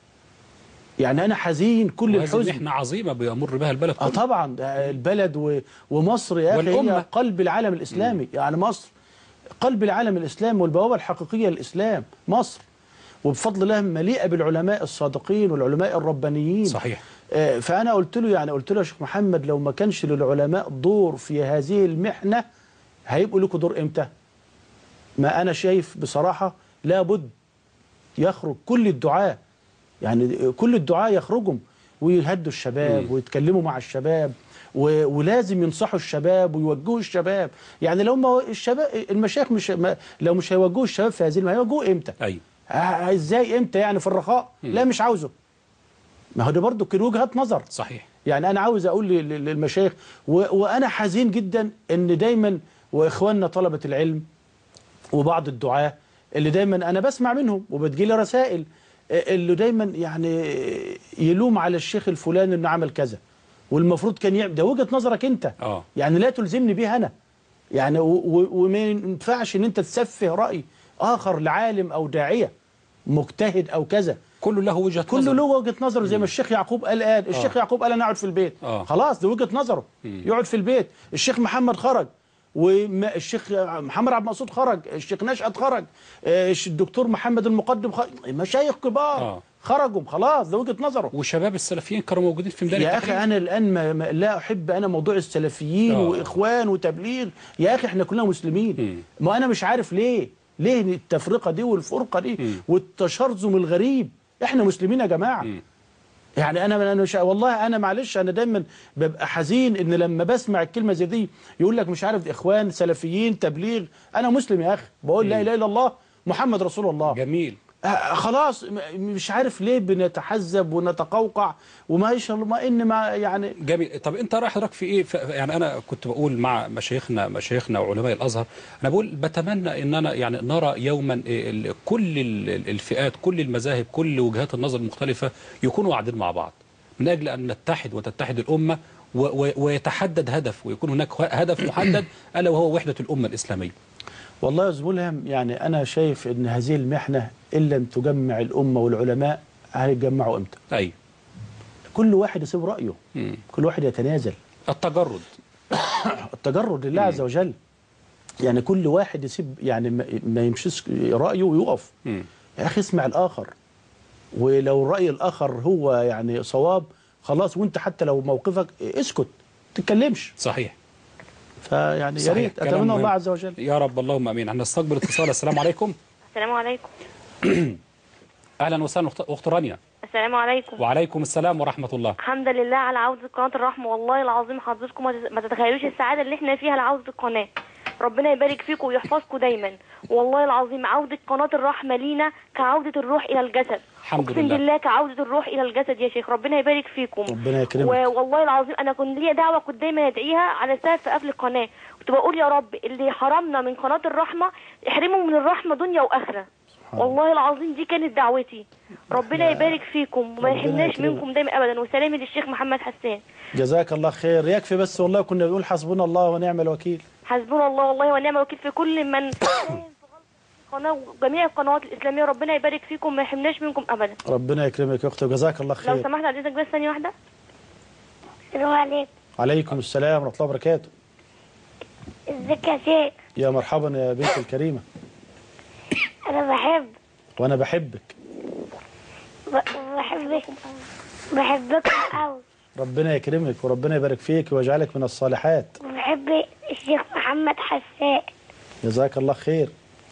C: يعني انا حزين كل
B: وهذه
C: الحزن
B: محنة عظيمة بيمر بها البلد
C: اه
B: كله
C: طبعا ده البلد و... ومصر يا اخي
B: والأمة.
C: هي قلب العالم الاسلامي يعني مصر قلب العالم الاسلامي والبوابه الحقيقيه للاسلام مصر وبفضل الله مليئه بالعلماء الصادقين والعلماء الربانيين
B: صحيح
C: آه، فانا قلت له يعني قلت له يا شيخ محمد لو ما كانش للعلماء دور في هذه المحنه هيبقوا لكم دور امتى؟ ما انا شايف بصراحه لابد يخرج كل الدعاة يعني كل الدعاة يخرجوا ويهدوا الشباب
B: مم.
C: ويتكلموا مع الشباب و- ولازم ينصحوا الشباب ويوجهوا الشباب يعني لو ما الشباب المشايخ مش ما لو مش هيوجهوا الشباب في هذه المهمة هيوجهوا امتى؟
B: أيوة
C: آه، ازاي امتى يعني في الرخاء؟ لا مش عاوزه ما هو ده برضه كان وجهات نظر
B: صحيح
C: يعني انا عاوز اقول لل- لل- للمشايخ و- وانا حزين جدا ان دايما واخواننا طلبه العلم وبعض الدعاه اللي دايما انا بسمع منهم وبتجيلي رسائل آه، اللي دايما يعني يلوم على الشيخ الفلاني انه عمل كذا والمفروض كان يعمل ده وجهه نظرك انت
B: اه
C: يعني لا تلزمني بيها انا يعني و- و- وما ينفعش ان انت تسفه راي اخر لعالم او داعيه مجتهد او كذا
B: كله له وجهه
C: كله
B: نظر
C: له وجهه نظره زي ما الشيخ يعقوب قال قال الشيخ يعقوب قال انا اقعد في البيت
B: آه.
C: خلاص دي وجهه نظره يقعد في البيت الشيخ محمد خرج والشيخ محمد عبد المقصود خرج الشيخ نشأت خرج آه، الش- الدكتور محمد المقدم خرج مشايخ كبار
B: آه.
C: خرجوا خلاص ده وجهه نظره
B: وشباب السلفيين كانوا موجودين في ميدان
C: يا
B: التحرير.
C: اخي انا الان ما ما لا احب انا موضوع السلفيين
B: آه.
C: واخوان وتبليغ يا اخي احنا كلنا مسلمين ما انا مش عارف ليه ليه التفرقه دي والفرقه دي والتشرذم الغريب احنا مسلمين يا جماعه يعني انا انا مش والله انا معلش انا دايما ببقى حزين ان لما بسمع الكلمه زي دي يقول لك مش عارف اخوان سلفيين تبليغ انا مسلم يا اخي بقول لا اله الا الله محمد رسول الله
B: جميل
C: آه، خلاص م- مش عارف ليه بنتحزب ونتقوقع وما شاء الله ما ان ما يعني
B: جميل طب انت رايح حضرتك في ايه ف- يعني انا كنت بقول مع مشايخنا مشايخنا وعلماء الازهر انا بقول بتمنى ان انا يعني نرى يوما إيه ال- كل ال- الفئات كل المذاهب كل وجهات النظر المختلفه يكونوا قاعدين مع بعض من اجل ان نتحد وتتحد الامه و- و- ويتحدد هدف ويكون هناك هدف محدد الا وهو وحده الامه الاسلاميه
C: والله يا أستاذ ملهم يعني انا شايف ان هذه المحنه ان لم تجمع الامه والعلماء هيتجمعوا امتى؟
B: اي
C: كل واحد يسيب رايه
B: مم.
C: كل واحد يتنازل
B: التجرد
C: التجرد لله عز وجل يعني كل واحد يسيب يعني ما- ما يمشيش رايه ويقف
B: مم.
C: يا اخي اسمع الاخر ولو الراي الاخر هو يعني صواب خلاص وانت حتى لو موقفك اسكت ما تتكلمش
B: صحيح
C: فيعني يا
B: صحيح.
C: ريت
B: كلام
C: اتمنى
B: مهم.
C: الله عز وجل
B: يا رب اللهم امين هنستقبل اتصال السلام عليكم
H: السلام عليكم
B: اهلا وسهلا أخت- اخت رانيا
H: السلام عليكم
B: وعليكم السلام ورحمه الله
H: الحمد لله على عودة قناة الرحمة والله العظيم حضرتكم ما تت- ما تتخيلوش السعادة اللي احنا فيها لعودة القناة ربنا يبارك فيكم ويحفظكم دايما والله العظيم عودة قناة الرحمة لينا كعودة الروح إلى الجسد
B: الحمد
H: أقسم
B: لله.
H: بالله كعودة الروح إلى الجسد يا شيخ ربنا يبارك فيكم
C: ربنا يكرمك.
H: والله العظيم أنا كنت ليا دعوة كنت دايما أدعيها على سبب في قفل القناة كنت بقول يا رب اللي حرمنا من قناة الرحمة احرمه من الرحمة دنيا وآخرة والله العظيم دي كانت دعوتي ربنا يبارك فيكم وما
C: ربنا
H: يحرمناش
C: يكرمك.
H: منكم دايما ابدا وسلامي للشيخ محمد حسان
C: جزاك الله خير يكفي بس والله كنا بنقول حسبنا الله ونعم الوكيل
H: حسبنا الله والله ونعم الوكيل في كل من ساهم في غلط القناه وجميع القنوات الاسلاميه ربنا يبارك فيكم وما يحرمناش منكم ابدا
C: ربنا يكرمك يا اختي وجزاك الله
H: لو
C: خير
H: سمحت على اذنك بس ثانيه واحده السلام عليكم
C: عليكم السلام ورحمه الله وبركاته
H: ازيك يا شيخ
C: يا مرحبا يا بنت الكريمه
H: انا بحب
C: وانا بحبك
H: بحبك بحبكم قوي
C: ربنا يكرمك وربنا يبارك فيك ويجعلك من الصالحات
H: وبحب الشيخ محمد حسان
C: جزاك الله خير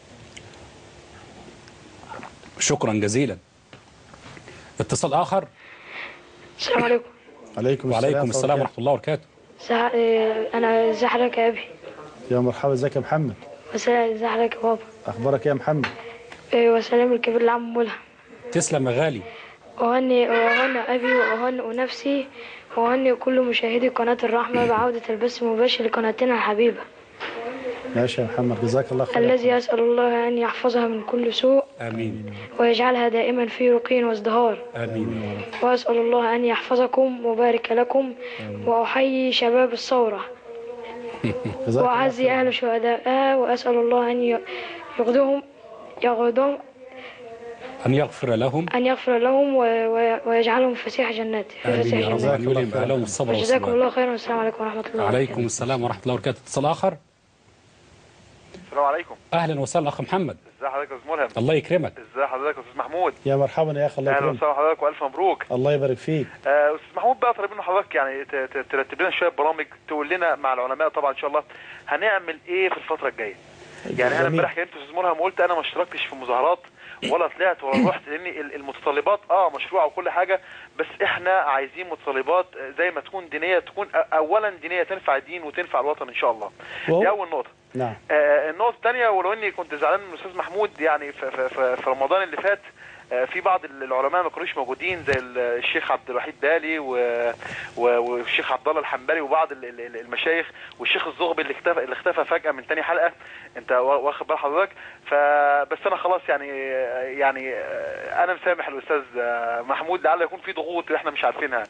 B: شكرا جزيلا اتصال اخر
I: السلام عليكم
C: عليكم السلام
B: وعليكم السلام ورحمه الله وبركاته
I: سع... آه، انا ازي حضرتك يا ابي
C: يا مرحبا ازيك يا محمد
I: وسلام ازي حضرتك يا بابا
C: اخبارك إيه يا محمد
I: آه، وسلام الكبير لعم ملهم
B: تسلم يا غالي
I: وهني وهني ابي وهني نفسي وهني كل مشاهدي قناه الرحمه بعوده البث المباشر لقناتنا الحبيبه
C: ماشي يا محمد جزاك الله خير
I: الذي اسال الله ان يحفظها من كل سوء
B: امين
I: ويجعلها دائما في رقي وازدهار
B: امين
I: واسال الله ان يحفظكم وبارك لكم واحيي شباب الثوره
C: جزاك الله
I: وأعزي أهل شهدائها وأسأل الله أن ي- يغدهم يغدهم
B: ان يغفر لهم
I: أن يغفر لهم و- و- ويجعلهم فسيح جناته في
B: امين
I: فسيح
B: يا رب
I: جناته
B: ان يلم اهلهم الصبر
I: جزاكم
B: والسلام
I: الله خيرا والسلام عليكم ورحمة الله
B: عليكم السلام ورحمه الله وبركاته اتصال اخر
J: السلام عليكم
B: اهلا وسهلا اخ محمد
J: ازي حضرتك يا استاذ ملهم
B: الله يكرمك
J: ازي حضرتك يا استاذ محمود
C: يا مرحبا يا اخي الله
J: اهلا
C: يكرمك
J: وسهلا حضرتك والف مبروك
C: الله يبارك فيك
J: آه، استاذ محمود بقى طالبين من حضرتك يعني ت- ت- ترتب لنا شويه برامج تقول لنا مع العلماء طبعا ان شاء الله هنعمل ايه في الفتره الجايه يعني انا
C: جميل.
J: امبارح كلمت استاذ ملهم وقلت انا ما اشتركتش في مظاهرات ولا طلعت ولا رحت لان ال- المتطلبات اه مشروعه وكل حاجه بس احنا عايزين متطلبات آه، زي ما تكون دينيه تكون أ- اولا دينيه تنفع الدين وتنفع الوطن ان شاء الله
C: وهو-
J: دي اول نقطه
C: نعم
J: آه، النقطة الثانية ولو اني كنت زعلان من الاستاذ محمود يعني في, في, في, في رمضان اللي فات آه، في بعض العلماء ما كانوش موجودين زي ال- الشيخ عبد الوحيد بالي و- و- والشيخ عبد الله الحنبلي وبعض ال- ال- المشايخ والشيخ الزغبي اللي اختفى اللي اختفى فجأة من تاني حلقة انت وا- واخد بال حضرتك فبس انا خلاص يعني يعني آه، انا مسامح الاستاذ آه، محمود لعل يكون في ضغوط احنا مش عارفينها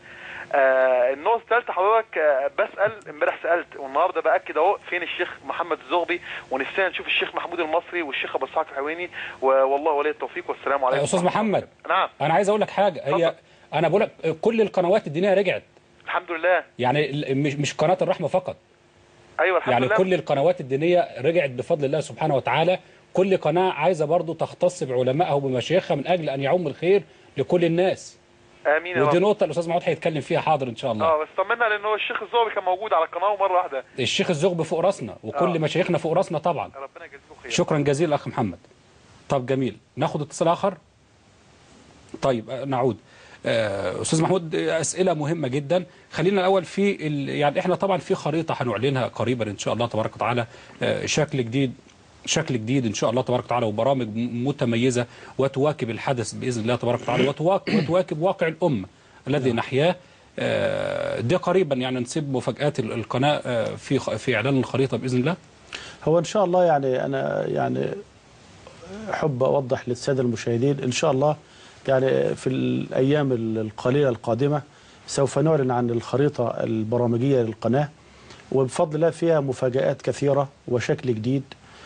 J: آه النقطه الثالثه حضرتك آه بسال امبارح سالت والنهارده باكد اهو فين الشيخ محمد الزغبي ونفسنا نشوف الشيخ محمود المصري والشيخ ابو اسحاق الحويني والله ولي التوفيق والسلام عليكم
B: استاذ محمد
J: نعم
B: انا عايز اقول لك حاجه هي انا بقول لك كل القنوات الدينيه رجعت
J: الحمد لله
B: يعني ال- مش مش قناه الرحمه فقط
J: ايوه الحمد
B: يعني
J: لله
B: كل القنوات الدينيه رجعت بفضل الله سبحانه وتعالى كل قناه عايزه برضو تختص بعلمائها وبمشايخها من اجل ان يعم الخير لكل الناس
J: امين يا
B: ودي
J: رب
B: نقطه الاستاذ محمود هيتكلم فيها حاضر ان شاء الله
J: اه بس طمنا لان هو الشيخ الزغبي كان موجود على القناه مره واحده
B: الشيخ الزغب فوق راسنا وكل
J: آه.
B: مشايخنا فوق راسنا طبعا
J: ربنا يجزيكم خير
B: شكرا جزيلا اخ محمد طب جميل ناخد اتصال اخر طيب آه، نعود آه، استاذ محمود آه، اسئله مهمه جدا خلينا الاول في ال... يعني احنا طبعا في خريطه هنعلنها قريبا ان شاء الله تبارك وتعالى آه، شكل جديد شكل جديد ان شاء الله تبارك وتعالى وبرامج م- متميزه وتواكب الحدث باذن الله تبارك وتعالى وتواكب, وتواكب واقع الامه الذي نحياه آه، ده قريبا يعني نسيب مفاجات ال- القناه آه، في خ- في اعلان الخريطه باذن الله
C: هو ان شاء الله يعني انا يعني احب اوضح للساده المشاهدين ان شاء الله يعني في الايام القليله القادمه سوف نعلن عن الخريطه البرامجيه للقناه وبفضل الله فيها مفاجآت كثيره وشكل جديد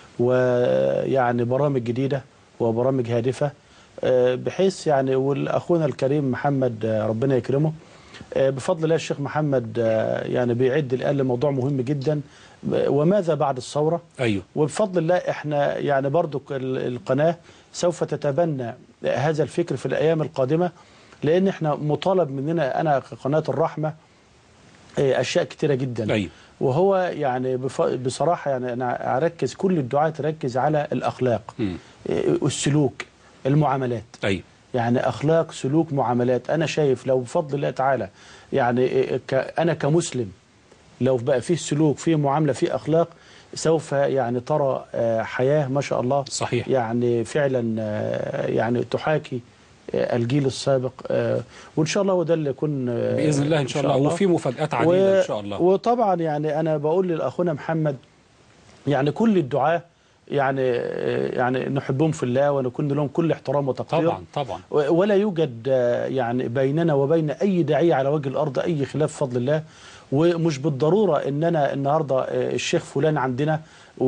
C: ويعني برامج جديده وبرامج هادفه آه، بحيث يعني والاخونا الكريم محمد آه، ربنا يكرمه آه، بفضل الله الشيخ محمد آه، يعني بيعد الآن لموضوع مهم جدا آه، وماذا بعد الثورة
B: ايوه
C: وبفضل الله احنا يعني برضو ال- القناة سوف تتبنى هذا الفكر في الأيام القادمة لأن احنا مطالب مننا أنا كقناة الرحمة آه، أشياء كتيرة جدا
B: ايوه
C: وهو يعني بف- بصراحة يعني أنا أركز كل الدعاة تركز على الأخلاق
B: مم.
C: آه، السلوك المعاملات
B: ايوه
C: يعني اخلاق سلوك معاملات انا شايف لو بفضل الله تعالى يعني ك انا كمسلم لو بقى فيه سلوك فيه معامله فيه اخلاق سوف يعني ترى آه، حياه ما شاء الله
B: صحيح
C: يعني فعلا آه، يعني تحاكي آه، الجيل السابق آه، وان شاء الله هو ده اللي يكون آه،
B: باذن الله ان شاء الله وفي مفاجات عديده ان شاء الله
C: وطبعا يعني انا بقول لاخونا محمد يعني كل الدعاه يعني يعني نحبهم في الله ونكون لهم كل احترام وتقدير
B: طبعا طبعا
C: ولا يوجد آه، يعني بيننا وبين اي داعيه على وجه الارض اي خلاف بفضل الله ومش بالضروره ان انا النهارده آه، الشيخ فلان عندنا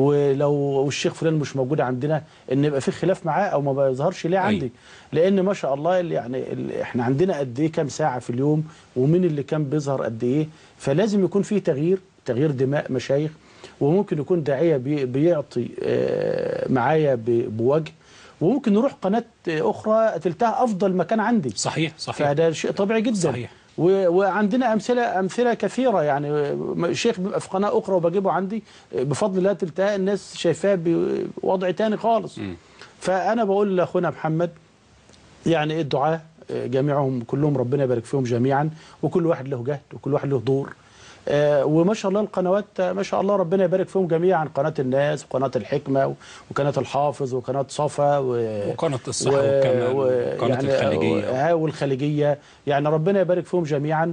C: ولو الشيخ فلان مش موجود عندنا ان يبقى في خلاف معاه او ما بيظهرش ليه عندي
B: أيوة.
C: لان ما شاء الله اللي يعني اللي احنا عندنا قد ايه كام ساعه في اليوم ومين اللي كان بيظهر قد ايه فلازم يكون في تغيير تغيير دماء مشايخ وممكن يكون داعيه بي- بيعطي آه، معايا ب- بوجه وممكن نروح قناه آه، اخرى تلتها افضل مكان عندي
B: صحيح صحيح
C: فده شيء طبيعي جدا
B: صحيح.
C: و- وعندنا امثله امثله كثيره يعني آه، شيخ بيبقى في قناه اخرى وبجيبه عندي آه، بفضل الله تلتها الناس شايفاه بوضع تاني خالص
B: مم.
C: فانا بقول لاخونا محمد يعني الدعاء جميعهم كلهم ربنا يبارك فيهم جميعا وكل واحد له جهد وكل واحد له دور آه، وما شاء الله القنوات آه، ما شاء الله ربنا يبارك فيهم جميعا قناة الناس وقناة الحكمة وقناة الحافظ وقناة صفا و...
B: وقناه الصحه والكمال وقناه الخليجيه
C: ها والخليجية يعني ربنا يبارك فيهم جميعا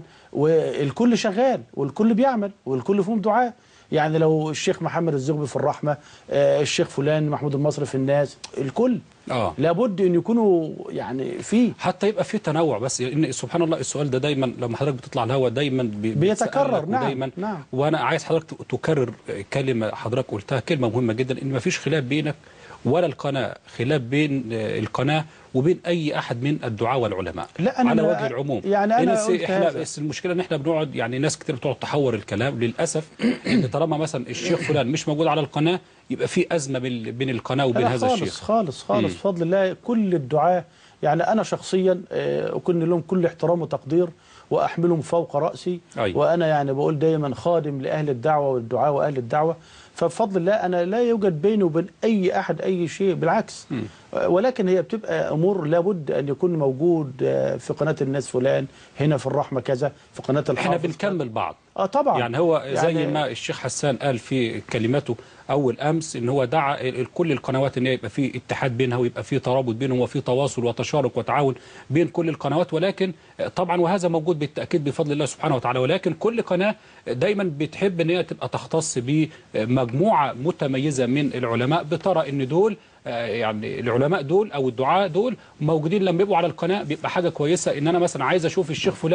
C: والكل شغال والكل بيعمل والكل فيهم دعاء يعني لو الشيخ محمد الزغبي في الرحمة آه، الشيخ فلان محمود المصري في الناس الكل
B: اه
C: لابد ان يكونوا يعني فيه
B: حتى يبقى في تنوع بس ان سبحان الله السؤال ده دايما لما حضرتك بتطلع الهواء دايما بي-
C: بيتكرر،
B: بيتسألك
C: نعم،
B: ودايما
C: نعم.
B: وانا عايز حضرتك تكرر كلمه حضرتك قلتها كلمه مهمه جدا ان ما فيش خلاف بينك ولا القناه خلاف بين آه، القناه وبين اي احد من الدعاة والعلماء
C: لا، أنا
B: على
C: ما-
B: وجه العموم
C: يعني أنا
B: لأن الس-
C: قلت
B: احنا
C: هذا.
B: بس المشكله ان احنا بنقعد يعني ناس كتير بتقعد تحور الكلام للاسف ان طالما مثلا الشيخ فلان مش موجود على القناه يبقى في ازمه بين بين القناه وبين
C: لا
B: هذا
C: خالص
B: الشيخ
C: خالص خالص
B: مم.
C: بفضل الله كل الدعاة يعني أنا شخصيا آه، أكون لهم كل احترام وتقدير وأحملهم فوق رأسي
B: أيوة.
C: وأنا يعني بقول دايما خادم لأهل الدعوة والدعاء وأهل الدعوة فبفضل الله أنا لا يوجد بيني وبين أي أحد أي شيء بالعكس
B: مم.
C: آه، ولكن هي بتبقى أمور لابد أن يكون موجود آه، في قناة الناس فلان هنا في الرحمة كذا في قناة الحافظ
B: احنا بنكمل بعض
C: اه طبعا
B: يعني هو زي
C: يعني-
B: ما الشيخ حسان قال في كلمته اول امس ان هو دعا ال- ال- كل القنوات ان يبقى في اتحاد بينها ويبقى في ترابط بينهم وفي تواصل وتشارك وتعاون بين كل القنوات ولكن طبعا وهذا موجود بالتاكيد بفضل الله سبحانه وتعالى ولكن كل قناه دايما بتحب ان هي تبقى تختص بمجموعه متميزه من العلماء بترى ان دول آه، يعني العلماء دول او الدعاء دول موجودين لما يبقوا على القناه بيبقى حاجه كويسه ان انا مثلا عايز اشوف الشيخ فلان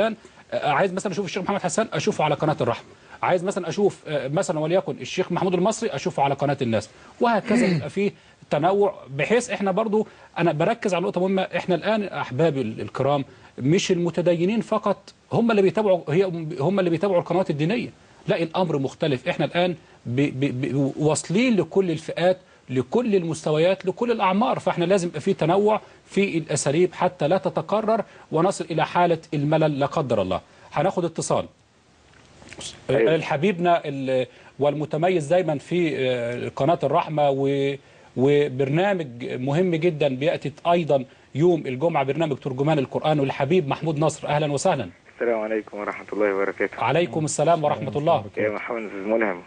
B: آه، عايز مثلا اشوف الشيخ محمد حسان اشوفه على قناه الرحمه عايز مثلا اشوف آه، مثلا وليكن الشيخ محمود المصري اشوفه على قناه الناس وهكذا يبقى فيه تنوع بحيث احنا برضو انا بركز على نقطه مهمه احنا الان احبابي ال- الكرام مش المتدينين فقط هم اللي بيتابعوا هي هم اللي بيتابعوا القنوات الدينيه لا الامر مختلف احنا الان ب ب ب واصلين لكل الفئات لكل المستويات لكل الاعمار فاحنا لازم يبقى في تنوع في الاساليب حتى لا تتكرر ونصل الى حاله الملل لا قدر الله هناخد اتصال
K: أيوة.
B: الحبيبنا ال- والمتميز دايما في آه، قناة الرحمة و- وبرنامج مهم جدا بيأتي أيضا يوم الجمعة برنامج ترجمان القرآن والحبيب محمود نصر أهلا وسهلا
K: السلام عليكم ورحمة الله وبركاته
B: عليكم السلام ورحمة الله
K: يا محمد أستاذ ملهم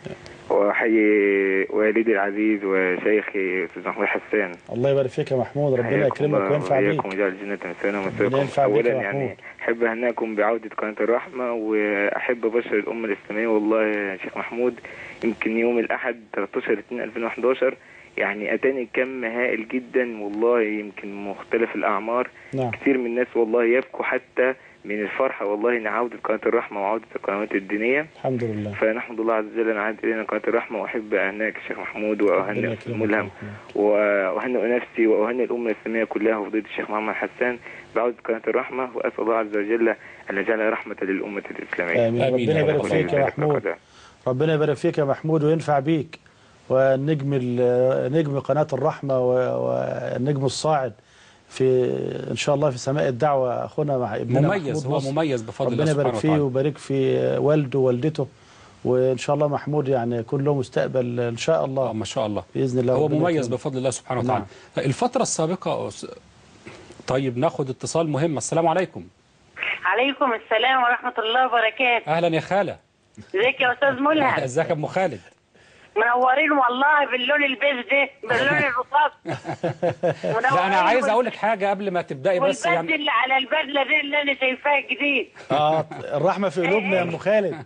K: وأحيي والدي العزيز وشيخي أستاذ محمود حسان
C: الله يبارك فيك يا محمود ربنا
K: حياكم
C: يكرمك
K: الله
C: وينفع بيك
K: وإياكم وجعل الجنة مثوانا
C: ربنا
K: ومثواكم
C: ينفع بيك
K: أولا
C: يا
K: يعني
C: محمود.
K: أحب أهناكم بعودة قناة الرحمة وأحب أبشر الأمة الإسلامية والله يا شيخ محمود يمكن يوم الأحد 13 2 2011 يعني أتاني كم هائل جدا والله يمكن مختلف الأعمار
C: نعم
K: كثير من الناس والله يبكوا حتى من الفرحة والله إن عودة قناة الرحمة وعودة القنوات الدينية
C: الحمد لله
K: فنحمد الله عز وجل أن عاد إلينا قناة الرحمة وأحب أهنئك الشيخ محمود
C: ربنا
K: وأهنئ
C: يكرمك
K: أستاذ
C: يا
K: ملهم
C: محمود.
K: وأهنئ نفسي وأهنئ الأمة الإسلامية كلها وفضيلة الشيخ محمد حسان بعودة قناة الرحمة وأسأل الله عز وجل أن يجعلها رحمة للأمة الإسلامية
C: آمين ربنا يبارك فيك يا محمود ربنا يبارك فيك يا محمود وينفع بيك والنجم ال- نجم قناة الرحمة و- والنجم الصاعد في إن شاء الله في سماء الدعوة أخونا مع ابننا
B: مميز
C: محمود
B: هو
C: نصر.
B: مميز بفضل الله
C: ربنا يبارك
B: سبحانه
C: فيه
B: وتعالى
C: ويبارك في والده ووالدته وإن شاء الله محمود يعني يكون له مستقبل إن شاء الله
B: ما شاء الله
C: بإذن الله
B: هو
C: ربنا
B: مميز
C: يكرمه.
B: بفضل الله سبحانه
C: نعم.
B: وتعالى الفترة السابقة أس- طيب ناخد اتصال مهم السلام عليكم
L: عليكم السلام ورحمة الله وبركاته
B: أهلا يا خالة
L: ازيك يا أستاذ ملهم
B: ازيك يا أم خالد
L: منورين والله باللون البيج ده باللون الرصاص
B: لا أنا عايز أقول لك حاجة قبل ما تبدأي بس
L: والبدل
B: يعني
L: اللي على البدلة دي اللي أنا شايفاها جديد
C: آه الرحمة في قلوبنا يا أم خالد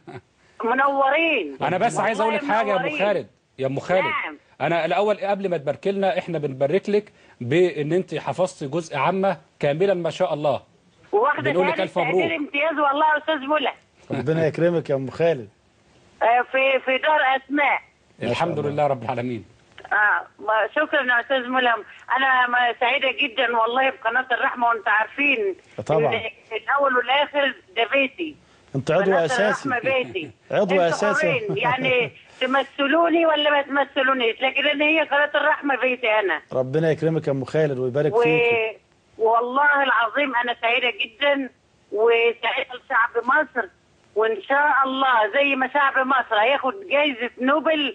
L: منورين
B: انا بس عايز اقول لك
L: والله
B: حاجه يا ام
L: منورين.
B: خالد يا ام خالد
L: نعم.
B: انا الاول قبل ما تبارك لنا احنا بنبارك لك بان انت حفظتي جزء عامه كاملا ما شاء الله
L: واخدة
B: بنقول لك
L: شهادة
B: ألف مبروك.
L: تقدير امتياز والله يا أستاذ ملهم
C: ربنا يكرمك يا أم خالد
L: آه، في في دار أسماء
B: الحمد لله رب العالمين
L: اه ما- شكرا يا استاذ ملهم انا ما- سعيده جدا والله بقناه الرحمه وانتم عارفين
C: طبعا.
L: إن الاول والاخر ده بيتي
C: أنت عضو
L: قناة
C: أساسي
L: الرحمه بيتي
C: عضو
L: انتوا
C: أساسي.
L: حرين. يعني تمثلوني ولا ما تمثلونيش لكن ان هي قناه الرحمه بيتي انا
C: ربنا يكرمك يا أم خالد ويبارك
L: و...
C: فيك
L: والله العظيم انا سعيده جدا وسعيده لشعب مصر وان شاء الله زي ما شعب مصر هياخد جائزه نوبل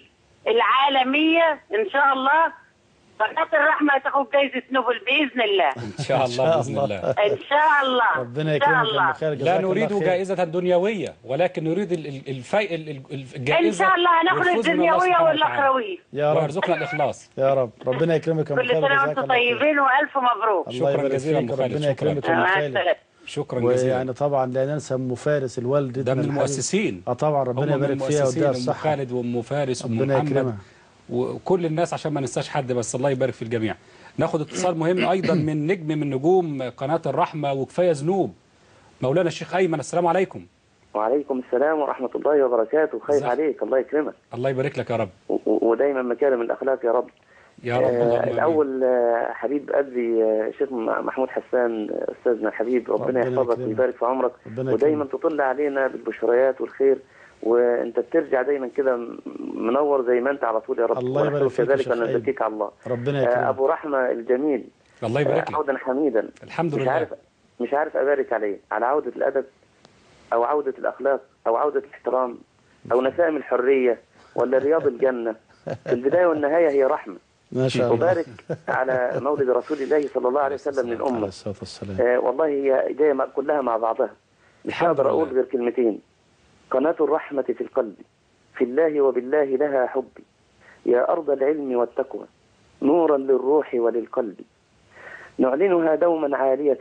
L: العالميه ان شاء الله قناه الرحمه هتاخد جائزه نوبل باذن الله
B: ان شاء الله باذن الله
L: ان شاء الله
C: ربنا
L: ان شاء
C: يكرمك يا
L: الله
C: أم خالد
B: لا
C: جزاك الله
B: نريد
C: خير.
B: جائزة دنيوية ولكن نريد ال- ال- الفي... ال- ال-
L: ان
B: الجائزة
L: شاء الله هناخد
B: والفوز من الله
L: الدنيويه
B: سبحانه وتعالى.
L: والاخرويه
C: يا رب
B: ويرزقنا الإخلاص
C: يا رب ربنا يكرمك يا أم
L: كل
C: خالد
L: سنه
C: جزاك
L: وانتم
C: الله خير.
L: طيبين والف مبروك
C: الله
B: شكرا
C: يبارك
B: جزيلا
C: فيك
B: أم خالد،
C: ربنا
B: شكرا.
C: يكرمك يا أم
L: مع
C: خالد
L: السلامه
B: شكرا جزيلا
C: ويعني طبعا لا ننسى ام فارس الوالد
B: ده من المؤسسين
C: اه طبعا
B: هم
C: ربنا
B: من
C: يبارك فيها
B: المؤسسين
C: ويديها
B: ام
C: الصحه
B: خالد وام فارس وام
C: ربنا
B: محمد
C: يكرمها
B: وكل الناس عشان ما ننساش حد بس الله يبارك في الجميع ناخد اتصال مهم ايضا من نجم من نجوم قناه الرحمه وكفايه ذنوب مولانا الشيخ ايمن السلام عليكم
M: وعليكم السلام ورحمة الله وبركاته خير
B: ازيك؟
M: عليك الله يكرمك
B: الله يبارك لك يا رب
M: و- و- ودايما مكارم الأخلاق يا رب
B: يا رب
M: آه
B: اللهم آمين.
M: الأول آه حبيب قلبي آه شيخ م- محمود حسان آه، أستاذنا الحبيب ربنا
C: ربنا
M: يحفظك
C: يكرمك.
M: ويبارك في عمرك
C: ربنا
M: ودايما
C: يكرمك.
M: تطل علينا بالبشريات والخير وانت بترجع دايما كده م- منور زي ما انت على طول يا رب
C: الله يبارك
M: ونحن
C: فيك يا
M: كذلك
C: شيخ
M: ان
C: أيمن.
M: نزكيك على الله
C: ربنا
M: آه
C: يكرمك
M: ابو رحمه الجميل
B: الله
M: آه
B: يبارك لك
M: عودا حميدا
B: الحمد
M: مش
B: لله
M: عارف مش عارف ابارك عليه على عوده الادب او عوده الاخلاق او عوده الاحترام او نسائم الحريه ولا رياض الجنه في البدايه والنهايه هي رحمه
C: ما شاء الله
M: وبارك على مولد رسول الله صلى الله عليه وسلم
C: عليه
M: للامه
C: الصلاه والسلام
M: آه والله هي جايه مع- كلها مع بعضها مش
B: الحمد
M: هقدر
B: لله.
M: اقول غير كلمتين قناه الرحمه في القلب في الله وبالله لها حبي يا ارض العلم والتقوى نورا للروح وللقلب نعلنها دوما عاليه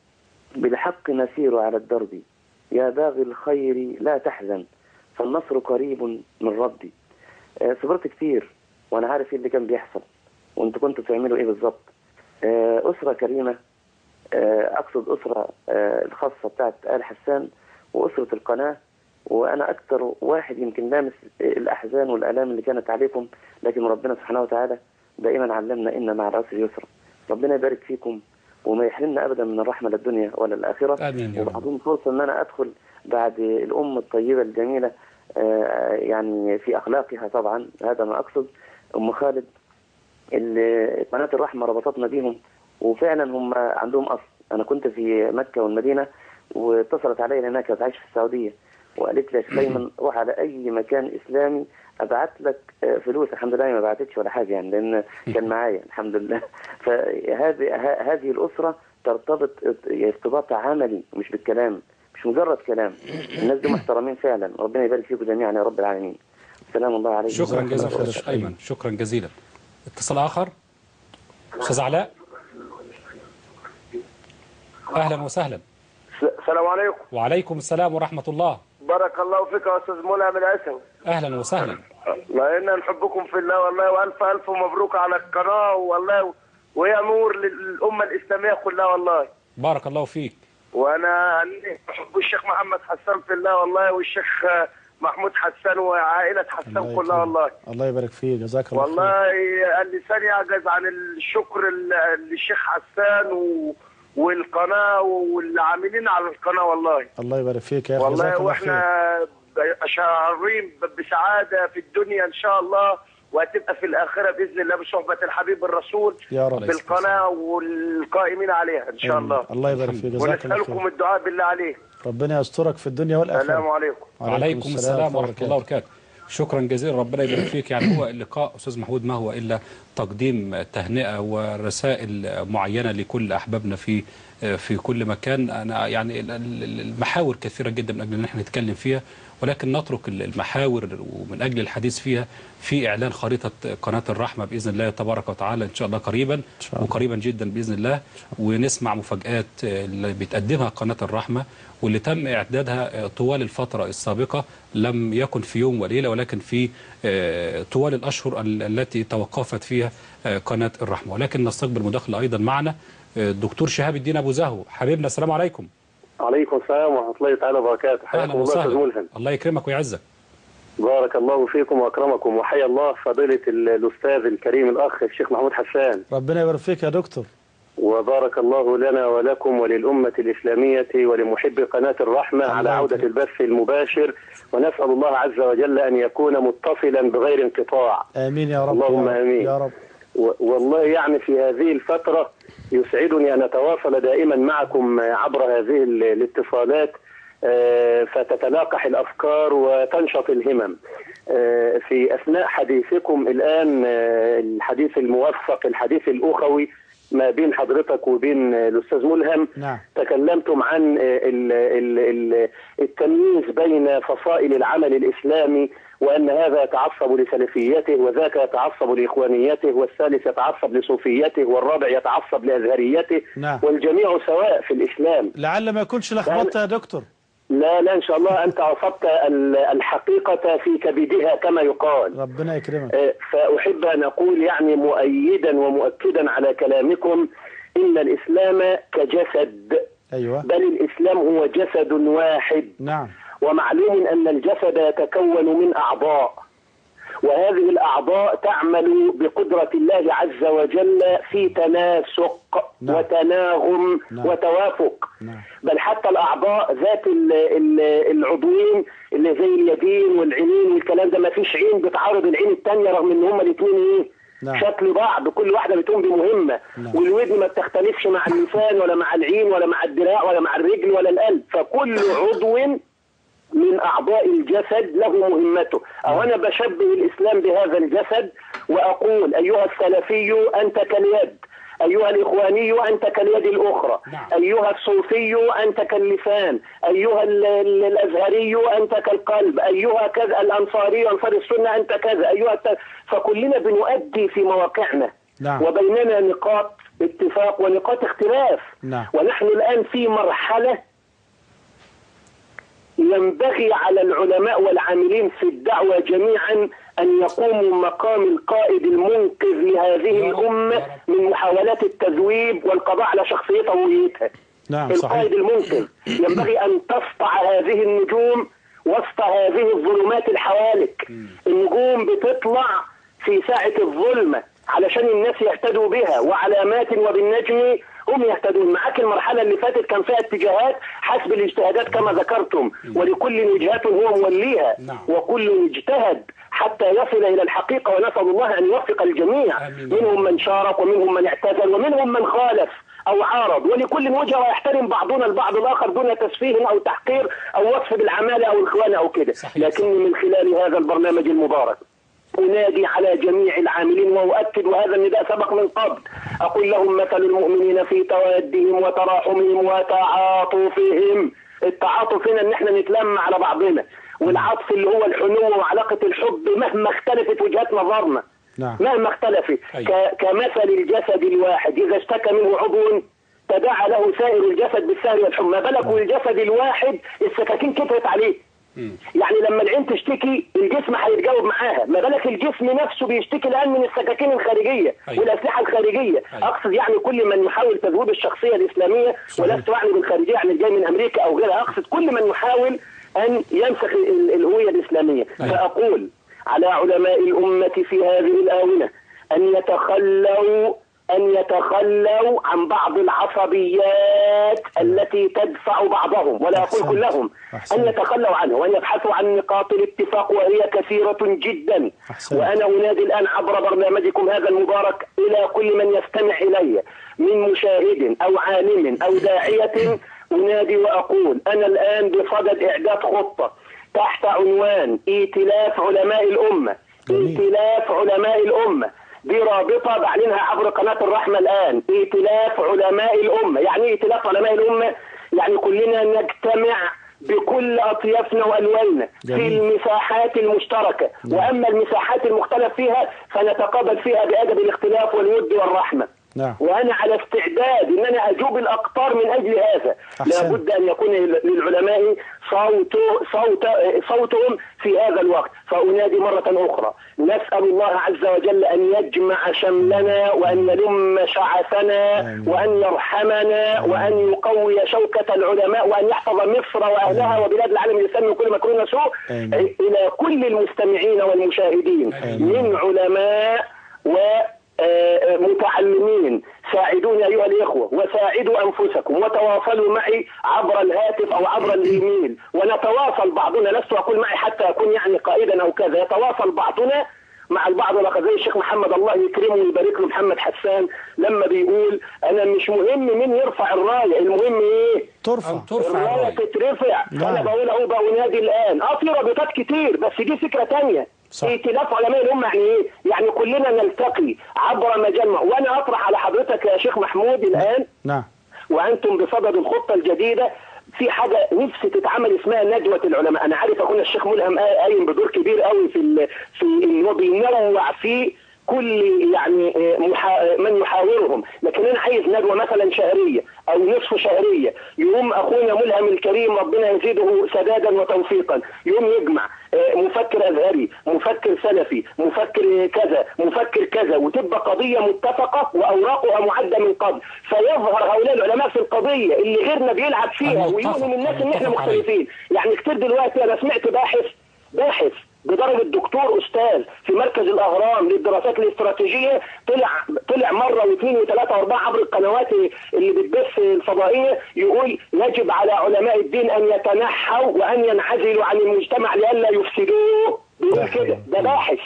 M: بالحق نسير على الدرب يا باغي الخير لا تحزن فالنصر قريب من ربي آه، صبرت كتير وانا عارف ايه اللي كان بيحصل وانتوا كنتوا بتعملوا ايه بالظبط آه، اسره كريمه آه، اقصد اسره آه، الخاصه بتاعت ال حسان وأسرة القناة وأنا أكثر واحد يمكن لامس الأحزان والآلام اللي كانت عليكم لكن ربنا سبحانه وتعالى دائما علمنا إن مع العسر يسرا ربنا يبارك فيكم وما يحرمنا أبدا من الرحمة لا الدنيا ولا الآخرة
B: آمين يا رب.
M: وبعضهم فرصة إن أنا أدخل بعد الأم الطيبة الجميلة آه، يعني في أخلاقها طبعا هذا ما أقصد أم خالد اللي قناة الرحمة ربطتنا بيهم وفعلا هم عندهم أصل أنا كنت في مكة والمدينة واتصلت علي لأنها كانت عايشة في السعودية وقالت لي يا شيخ ايمن روح على أي مكان إسلامي أبعت لك آه، فلوس الحمد لله ما بعتتش ولا حاجة يعني لأن كان معايا الحمد لله فهذه ه- هذه الأسرة ترتبط ارتباط عملي مش بالكلام مش مجرد كلام الناس دي محترمين فعلا ربنا يبارك فيكم جميعا يا رب العالمين سلام الله عليكم
B: شكرا جزيلا أستاذ أيمن شكرا جزيلا اتصال آخر أستاذ علاء أهلا وسهلا
N: السلام عليكم
B: وعليكم السلام ورحمة الله
N: بارك الله فيك يا استاذ ملهم العسل
B: أهلا وسهلا
N: ما إنا نحبكم في الله والله والف الف مبروك على القناه والله وهي نور للامه الاسلاميه كلها والله
B: بارك الله فيك
N: وانا بحب الشيخ محمد حسان في الله والله والشيخ محمود حسان وعائله حسان كلها والله
C: الله يبارك فيك جزاك الله خير
N: والله اللسان يعجز عن الشكر ل- للشيخ حسان و... والقناه والعاملين على القناه والله
C: الله يبارك فيك يا أخي
N: والله
C: جزاك الله خير
N: واحنا شهرين بسعاده في الدنيا ان شاء الله وهتبقى في الاخره باذن الله بصحبه الحبيب الرسول
C: يا رب.
N: بالقناه والقائمين عليها ان شاء الله
C: الله يبارك فيك جزاك الله
N: ونسالكم
C: خير
N: الدعاء بالله عليه
C: ربنا يسترك في الدنيا والآخرة
N: السلام عليكم
B: وعليكم السلام ورحمة الله وبركاته شكرا جزيلا ربنا يبارك فيك يعني هو اللقاء أستاذ محمود ما هو إلا تقديم تهنئة ورسائل معينة لكل أحبابنا في في كل مكان أنا يعني ال- ال- المحاور كثيرة جدا من أجل أن احنا نتكلم فيها ولكن نترك المحاور ومن أجل الحديث فيها في إعلان خريطة قناة الرحمة بإذن الله تبارك وتعالى إن شاء الله قريبا وقريبا جدا بإذن الله ونسمع مفاجآت اللي بتقدمها قناة الرحمة واللي تم إعدادها طوال الفترة السابقة لم يكن في يوم وليلة ولكن في آه، طوال الأشهر ال- التي توقفت فيها آه، قناة الرحمة ولكن نستقبل مداخلة أيضا معنا آه، الدكتور شهاب الدين أبو زهو حبيبنا السلام عليكم
O: عليكم السلام ورحمة الله تعالى وبركاته حياكم
B: أهلا
O: الله أستاذ
B: وسهلا
O: ملهم
B: الله يكرمك ويعزك
O: بارك الله فيكم وأكرمكم وحيا الله فضيلة ال- الأستاذ الكريم الأخ الشيخ محمود حسان
C: ربنا يبارك فيك يا دكتور
O: وبارك الله لنا ولكم وللأمة الإسلامية ولمحبي قناة الرحمة على عودة البث المباشر ونسأل الله عز وجل أن يكون متصلا بغير انقطاع
C: آمين يا رب
O: اللهم
C: يا رب.
O: آمين.
C: يا رب
O: و- والله يعني في هذه الفترة يسعدني أن أتواصل دائما معكم عبر هذه ال- الاتصالات آه، فتتلاقح الأفكار وتنشط الهمم آه، في أثناء حديثكم الآن آه، الحديث الموفق الحديث الأخوي ما بين حضرتك وبين آه، الأستاذ ملهم
C: نعم
O: تكلمتم عن آه، ال- ال- ال- التمييز بين فصائل العمل الإسلامي وأن هذا يتعصب لسلفيته وذاك يتعصب لإخوانيته والثالث يتعصب لصوفيته والرابع يتعصب لأزهريته
C: نعم
O: والجميع سواء في الإسلام
C: لعل ما يكونش لخبطة يا دكتور
O: لا لا إن شاء الله أنت عصبت ال- الحقيقة في كبدها كما يقال
C: ربنا يكرمك
O: آه، فأحب أن أقول يعني مؤيدا ومؤكدا على كلامكم إن الإسلام كجسد
C: أيوة
O: بل الإسلام هو جسد واحد
C: نعم
O: ومعلوم أن الجسد يتكون من أعضاء وهذه الأعضاء تعمل بقدرة الله عز وجل في تناسق
C: نعم.
O: وتناغم
C: نعم.
O: وتوافق
C: نعم
O: بل حتى الأعضاء ذات ال- ال- العضوين اللي زي اليدين والعينين والكلام ده ما فيش عين بتعارض العين التانية رغم ان هما الاثنين ايه
C: نعم.
O: شكل بعض كل واحدة بتقوم بمهمة
C: نعم.
O: والودن ما بتختلفش مع اللسان ولا مع العين ولا مع الدراع ولا مع الرجل ولا القلب فكل عضو من أعضاء الجسد له مهمته أو أنا بشبه الإسلام بهذا الجسد وأقول أيها السلفي أنت كاليد أيها الإخواني أنت كاليد الأخرى أيها الصوفي أنت كاللسان أيها ال- ال- الأزهري أنت كالقلب أيها كذا الأنصاري أنصار السنة أنت كذا أيها الت... فكلنا بنؤدي في مواقعنا
C: نعم
O: وبيننا نقاط اتفاق ونقاط اختلاف
C: نعم
O: ونحن الآن في مرحلة ينبغي على العلماء والعاملين في الدعوة جميعا أن يقوموا مقام القائد المنقذ لهذه الأمة من محاولات التذويب والقضاء على شخصيتها وهويتها
C: نعم
O: القائد
C: صحيح
O: المنقذ ينبغي أن تسطع هذه النجوم وسط هذه الظلمات الحوالك النجوم بتطلع في ساعة الظلمة علشان الناس يهتدوا بها وعلامات وبالنجم هم يهتدون معاك المرحلة اللي فاتت كان فيها اتجاهات حسب الاجتهادات كما ذكرتم ولكل وجهات هو موليها وكل اجتهد حتى يصل إلى الحقيقة ونسأل الله أن يوفق الجميع منهم من شارك ومنهم من اعتزل ومنهم من خالف أو عارض ولكل وجهة ويحترم بعضنا البعض الآخر دون تسفيه أو تحقير أو وصف بالعمالة أو الإخوان أو كده لكني من خلال هذا البرنامج المبارك أنادي على جميع العاملين وأؤكد وهذا النداء سبق من قبل أقول لهم مثل المؤمنين في توادهم وتراحمهم وتعاطفهم التعاطف هنا ان احنا نتلم على بعضنا والعطف اللي هو الحنو وعلاقة الحب مهما اختلفت وجهات نظرنا
C: نعم
O: مهما اختلفت ك- كمثل الجسد الواحد إذا اشتكى منه عضو تداعى له سائر الجسد بالسهر والحمى ما بالك والجسد الواحد السكاكين كترت عليه يعني لما العين تشتكي الجسم هيتجاوب معاها ما بالك الجسم نفسه بيشتكي الان من السكاكين الخارجيه
P: أيوة.
O: والاسلحه الخارجيه اقصد يعني كل من يحاول تذويب الشخصيه الاسلاميه ولست اعني بالخارجيه يعني الجاي من امريكا او غيرها اقصد كل من يحاول ان ينسخ ال- الهويه الاسلاميه فاقول على علماء الامه في هذه الاونه ان يتخلوا أن يتخلوا عن بعض العصبيات التي تدفع بعضهم ولا أقول كلهم أن يتخلوا عنها وأن يبحثوا عن نقاط الاتفاق وهي كثيرة جدا وأنا أنادي الآن عبر برنامجكم هذا المبارك إلى كل من يستمع إلي من مشاهد أو عالم أو داعية أنادي وأقول أنا الآن بصدد إعداد خطة تحت عنوان ائتلاف علماء الأمة ائتلاف علماء الأمة دي رابطة بعلنها عبر قناة الرحمة الآن ائتلاف علماء الأمة يعني ايه ائتلاف علماء الأمة يعني كلنا نجتمع بكل أطيافنا وألواننا في
P: جميل.
O: المساحات المشتركة وأما المساحات المختلف فيها فنتقابل فيها بأدب الاختلاف والود والرحمة
C: نعم
O: وانا على استعداد ان انا اجوب الاقطار من اجل هذا
C: أحسنت.
O: لابد ان يكون للعلماء صوت صوت صوتهم في هذا الوقت فانادي مره اخرى نسال الله عز وجل ان يجمع شملنا وان يلم شعثنا وان يرحمنا وان يقوي شوكه العلماء وان يحفظ مصر واهلها وبلاد العالم الاسلامي من كل مكروه وسوء الى كل المستمعين والمشاهدين من علماء و آه، متعلمين ساعدوني ايها الاخوه وساعدوا انفسكم وتواصلوا معي عبر الهاتف او عبر الايميل ونتواصل بعضنا لست اقول معي حتى اكون يعني قائدا او كذا يتواصل بعضنا مع البعض الاخر زي الشيخ محمد الله يكرمه ويبارك له محمد حسان لما بيقول انا مش مهم مين يرفع الرايه المهم ايه
C: ترفع
B: ترفع
O: الرايه تترفع
C: نعم.
O: انا بقول اهو بنادي الان اه في رابطات كتير بس دي فكره تانية
C: صح.
O: ائتلاف علماء الامه يعني ايه؟ يعني كلنا نلتقي عبر مجمع وانا اطرح على حضرتك يا شيخ محمود الان
C: نعم
O: وانتم بصدد الخطه الجديده في حاجه نفسي تتعمل اسمها ندوه العلماء انا عارف اخونا الشيخ ملهم قايم بدور كبير قوي في ال- في ان هو بينوع في كل يعني آه، محا... من يحاورهم لكن انا عايز ندوه مثلا شهريه او نصف شهريه يقوم اخونا ملهم الكريم ربنا يزيده سدادا وتوفيقا يقوم يجمع آه، مفكر ازهري مفكر سلفي مفكر كذا مفكر كذا وتبقى قضيه متفقه واوراقها معده من قبل فيظهر هؤلاء العلماء في القضيه اللي غيرنا بيلعب فيها ويوهم الناس ان احنا مختلفين يعني كتير دلوقتي انا سمعت باحث باحث بدرجة دكتور أستاذ في مركز الأهرام للدراسات الاستراتيجية طلع طلع مرة واثنين وثلاثة وأربعة عبر القنوات اللي بتبث الفضائية يقول يجب على علماء الدين أن يتنحوا وأن ينعزلوا عن المجتمع لئلا يفسدوه بيقول كده ده باحث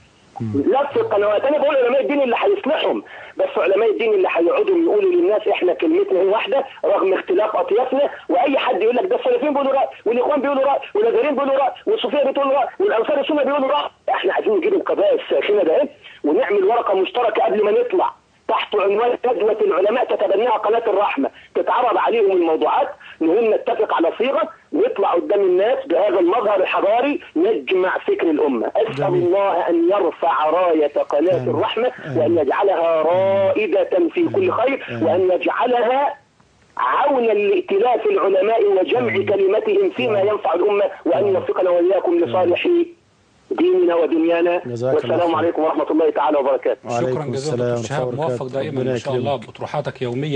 O: لف القنوات انا بقول علماء الدين اللي هيصلحهم بس علماء الدين اللي هيقعدوا يقولوا للناس احنا كلمتنا هي واحده رغم اختلاف اطيافنا واي حد يقول لك ده السلفيين بيقولوا راي والاخوان بيقولوا راي والازهريين بيقولوا راي والصوفيه بتقول راي والانصار السنه بيقولوا راي احنا عايزين نجيب القضايا الساخنه ده إيه؟ ونعمل ورقه مشتركه قبل ما نطلع تحت عنوان ندوة العلماء تتبناها قناة الرحمة تتعرض عليهم الموضوعات نقوم نتفق على صيغة نطلع قدام الناس بهذا المظهر الحضاري نجمع فكر الأمة أسأل الله أن يرفع راية قناة الرحمة وأن يجعلها رائدة في كل خير وأن يجعلها عونا لائتلاف العلماء وجمع كلمتهم فيما ينفع الأمة وأن يوفقنا وإياكم لصالح ديننا ودنيانا
C: جزاك الله
O: والسلام
C: خير.
O: عليكم ورحمة الله تعالى وبركاته
B: شكرا جزيلا دكتور شهاب موفق دائما ان شاء الله باطروحاتك يوميا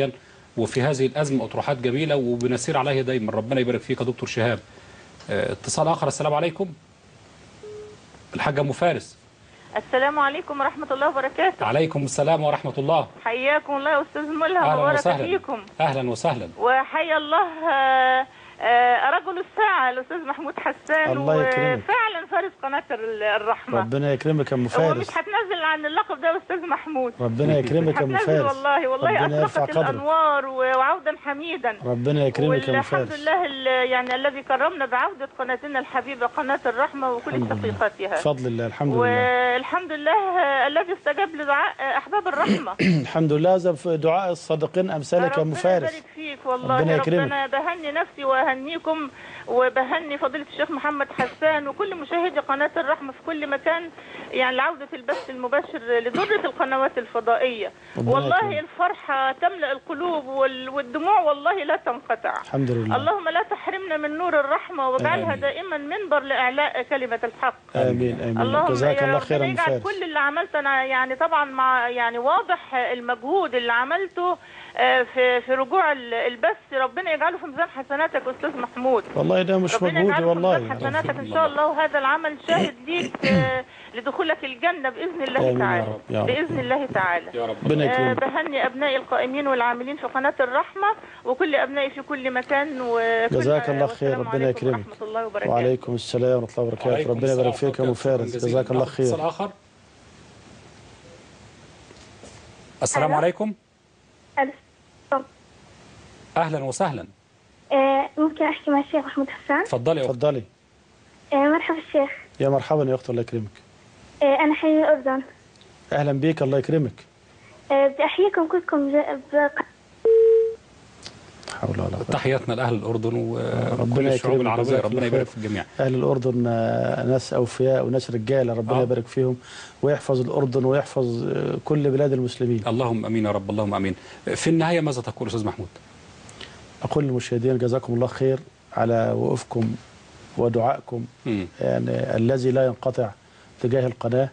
B: وفي هذه الازمه اطروحات جميله وبنسير عليها دايما ربنا يبارك فيك يا دكتور شهاب آه، اتصال اخر السلام عليكم الحاجه ام فارس
P: السلام عليكم ورحمة الله وبركاته
B: عليكم السلام ورحمه الله
P: حياكم الله يا أستاذ ملهم
B: اهلا
P: وبارك
B: وسهلا
P: فيكم
B: اهلا وسهلا
P: وحيا الله آه، آه، رجل الساعة الأستاذ محمود حسان
C: الله يكرمك.
P: وفعلا فارس قناة ال- الرحمة
C: ربنا يكرمك يا ام
P: ومش
C: فارس
P: هتنزل عن اللقب ده يا أستاذ محمود
C: ربنا يكرمك يا ام
P: هتنزل
C: فارس
P: والله والله
C: ربنا يرفع
P: أشرقت
C: قدرك
P: الأنوار و- وعودا حميدا
C: ربنا يكرمك يا ام
P: والحمد
C: فارس
P: لله ال- يعني الذي كرمنا بعودة قناتنا الحبيبة قناة الرحمة وكل
C: الحمد لله.
P: تحقيقاتها
C: بفضل الله الحمد لله
P: والحمد لله آه، الذي استجاب لدعاء آه، أحباب الرحمة
C: الحمد لله هذا في دعاء الصادقين امثالك يا ام فارس
P: يبارك فيك والله
C: ربنا يكرمك.
P: ربنا بهني نفسي وأهنيكم وبهني فضيلة الشيخ محمد حسان وكل مشاهدي قناة الرحمة في كل مكان يعني لعودة البث المباشر لذرة القنوات الفضائية
C: ربنا
P: والله
C: يكرمك.
P: الفرحة تملأ القلوب وال- والدموع والله لا تنقطع
C: الحمد لله
P: اللهم لا تحرمنا من نور الرحمة واجعلها
C: آمين.
P: دائما منبر لإعلاء كلمة الحق
C: امين امين
P: اللهم
C: جزاك
P: يا
C: الله
P: ربنا
C: خيرا يا ام
P: يجعل
C: فارس
P: كل اللي عملته انا يعني طبعا مع يعني واضح المجهود اللي عملته آه، في في رجوع ال- البث ربنا يجعله في ميزان حسناتك استاذ محمود
C: والله ده مش
P: ربنا
C: مجهودي
P: يجعله في
C: والله
P: ميزان حسناتك ان شاء الله وهذا العمل شاهد ليك آه، لدخولك الجنه باذن الله
C: آمين يا
P: تعالى
C: رب، يا رب.
P: باذن الله تعالى
B: يا رب
C: ربنا
P: آه،
C: يكرمك
P: بهني ابنائي القائمين والعاملين في قناه الرحمه وكل ابنائي في كل مكان وكل
C: جزاك الله خير
P: والسلام
C: ربنا
P: عليكم
C: يكرمك
P: ورحمه الله وبركاته
C: وعليكم السلام ورحمه الله وبركاته
B: وعليكم
C: ربنا يبارك
B: السلام
C: فيك يا ام
B: ورحمة الله
C: فارس
B: وبركاته.
C: جزاك الله
B: ناخد اتصال
C: خير
B: اخر السلام عليكم اهلا وسهلا
Q: آه، ممكن احكي مع الشيخ محمود حسان
B: اتفضلي يا أخت.
C: اتفضلي
Q: آه، مرحبا الشيخ
C: يا مرحبا يا اخت الله يكرمك
Q: آه، انا حي الاردن
C: اهلا بيك الله يكرمك
Q: آه، بدي احييكم كلكم ج- بق-
C: حول ولا قوه
B: تحياتنا لاهل الاردن وكل
C: ربنا
B: الشعوب
C: يكرمك
B: العربيه
C: جزاك
B: ربنا
C: الله
B: يبارك
C: خير.
B: في الجميع
C: اهل الاردن آه، ناس اوفياء وناس رجاله ربنا
B: آه.
C: يبارك فيهم ويحفظ الاردن ويحفظ آه، كل بلاد المسلمين
B: اللهم امين يا رب اللهم امين في النهايه ماذا تقول استاذ محمود
C: اقول للمشاهدين جزاكم الله خير على وقوفكم ودعائكم
B: مم.
C: يعني الذي لا ينقطع تجاه القناه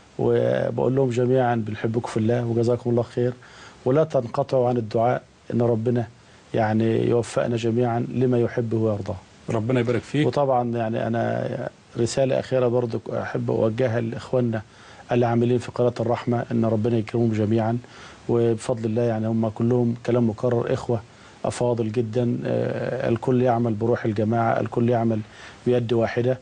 C: وبقول لهم جميعا بنحبكم في الله وجزاكم الله خير ولا تنقطعوا عن الدعاء ان ربنا يعني يوفقنا جميعا لما يحبه ويرضاه
B: ربنا يبارك فيك
C: وطبعا يعني انا رساله اخيره برضو احب اوجهها لاخواننا العاملين في قناه الرحمه ان ربنا يكرمهم جميعا وبفضل الله يعني هم كلهم كلام مكرر اخوه افاضل جدا آه، الكل يعمل بروح الجماعه الكل يعمل بيد واحده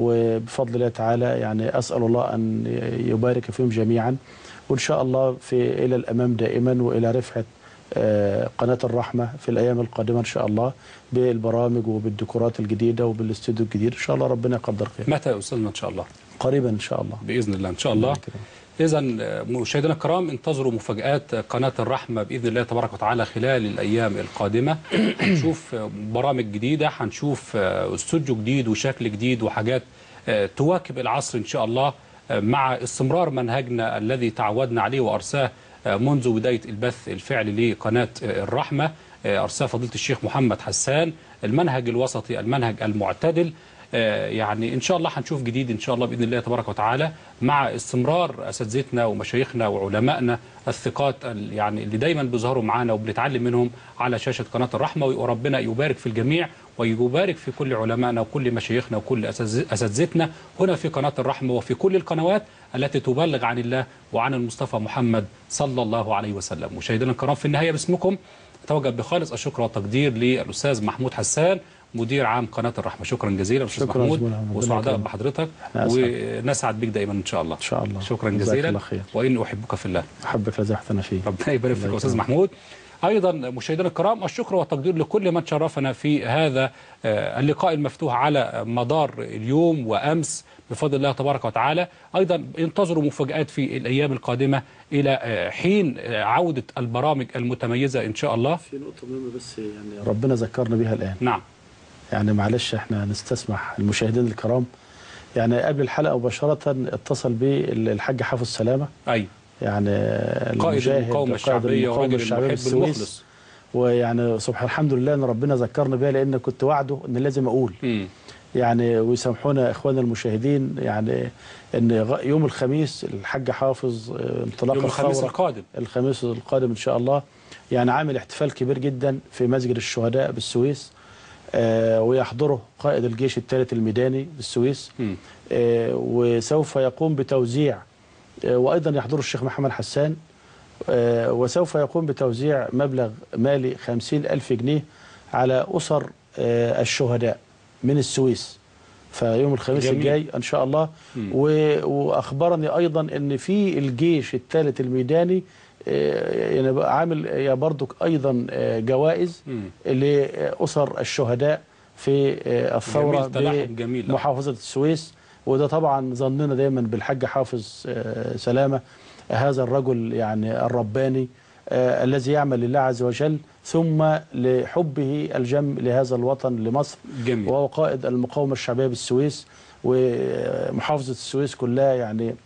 C: وبفضل الله تعالى يعني اسال الله ان يبارك فيهم جميعا وان شاء الله في الى الامام دائما والى رفعه آه، قناه الرحمه في الايام القادمه ان شاء الله بالبرامج وبالديكورات الجديده وبالاستوديو الجديد ان شاء الله ربنا يقدر خير
B: متى يا استاذنا ان شاء الله
C: قريبا ان شاء الله
B: باذن الله ان شاء الله اذا مشاهدينا الكرام انتظروا مفاجات قناه الرحمه باذن الله تبارك وتعالى خلال الايام القادمه هنشوف برامج جديده هنشوف استوديو جديد وشكل جديد وحاجات تواكب العصر ان شاء الله مع استمرار منهجنا الذي تعودنا عليه وارساه منذ بدايه البث الفعلي لقناه الرحمه ارساه فضيله الشيخ محمد حسان المنهج الوسطي المنهج المعتدل يعني ان شاء الله هنشوف جديد ان شاء الله باذن الله تبارك وتعالى مع استمرار اساتذتنا ومشايخنا وعلمائنا الثقات يعني اللي دايما بيظهروا معانا وبنتعلم منهم على شاشه قناه الرحمه وربنا يبارك في الجميع ويبارك في كل علمائنا وكل مشايخنا وكل اساتذتنا هنا في قناه الرحمه وفي كل القنوات التي تبلغ عن الله وعن المصطفى محمد صلى الله عليه وسلم مشاهدينا الكرام في النهايه باسمكم اتوجه بخالص الشكر والتقدير للاستاذ محمود حسان مدير عام قناه الرحمه شكرا جزيلا استاذ
C: شكرا
B: محمود
C: زميلنا. ربنا
B: وسعداء
C: يكرمك.
B: بحضرتك
C: أنا أسعد.
B: ونسعد بك دائما ان شاء الله
C: ان شاء الله
B: شكرا
C: جزاك
B: جزيلا
C: الله خير
B: وان احبك في الله
C: احبك الذي احسن فيه
B: ربنا يبارك فيك
C: الله
B: يا استاذ
C: يكرمك.
B: محمود ايضا مشاهدينا الكرام الشكر والتقدير لكل من شرفنا في هذا آه، اللقاء المفتوح على مدار اليوم وامس بفضل الله تبارك وتعالى ايضا انتظروا مفاجات في الايام القادمه الى آه، حين آه، عوده البرامج المتميزه ان شاء الله
C: في نقطه مهمه بس يعني ربنا ذكرنا بها الان
B: نعم
C: يعني معلش احنا نستسمح المشاهدين الكرام يعني قبل الحلقه مباشره اتصل بي الحاج حافظ سلامه
B: اي
C: يعني
B: قائد
C: المجاهد
B: المقاومه
C: قائد
B: الشعبيه
C: المقاومة
B: وراجل
C: الشعبية
B: المحب
C: بالسويس.
B: المخلص
C: ويعني سبحان الحمد لله ان ربنا ذكرنا بها لان كنت وعده ان لازم اقول
B: مم.
C: يعني ويسامحونا اخواننا المشاهدين يعني ان غ- يوم الخميس الحاج حافظ آه، انطلاق
B: يوم الخميس
C: الثورة
B: القادم.
C: الخميس القادم ان شاء الله يعني عامل احتفال كبير جدا في مسجد الشهداء بالسويس آه، ويحضره قائد الجيش الثالث الميداني بالسويس آه، وسوف يقوم بتوزيع آه، وايضا يحضره الشيخ محمد حسان آه، وسوف يقوم بتوزيع مبلغ مالي خمسين ألف جنيه على أسر آه، الشهداء من السويس فيوم الخميس
B: جميل.
C: الجاي إن شاء الله و- وأخبرني أيضا أن في الجيش الثالث الميداني آه، يعني بقى عامل يا برضك أيضا آه، جوائز لأسر الشهداء في آه، الثورة
B: جميل، تلاحم جميل.
C: بمحافظة السويس وده طبعا ظننا دايما بالحاج حافظ آه، سلامة هذا الرجل يعني الرباني آه، الذي يعمل لله عز وجل ثم لحبه الجم لهذا الوطن لمصر
B: جميل.
C: وهو قائد المقاومة الشعبية بالسويس ومحافظة السويس كلها يعني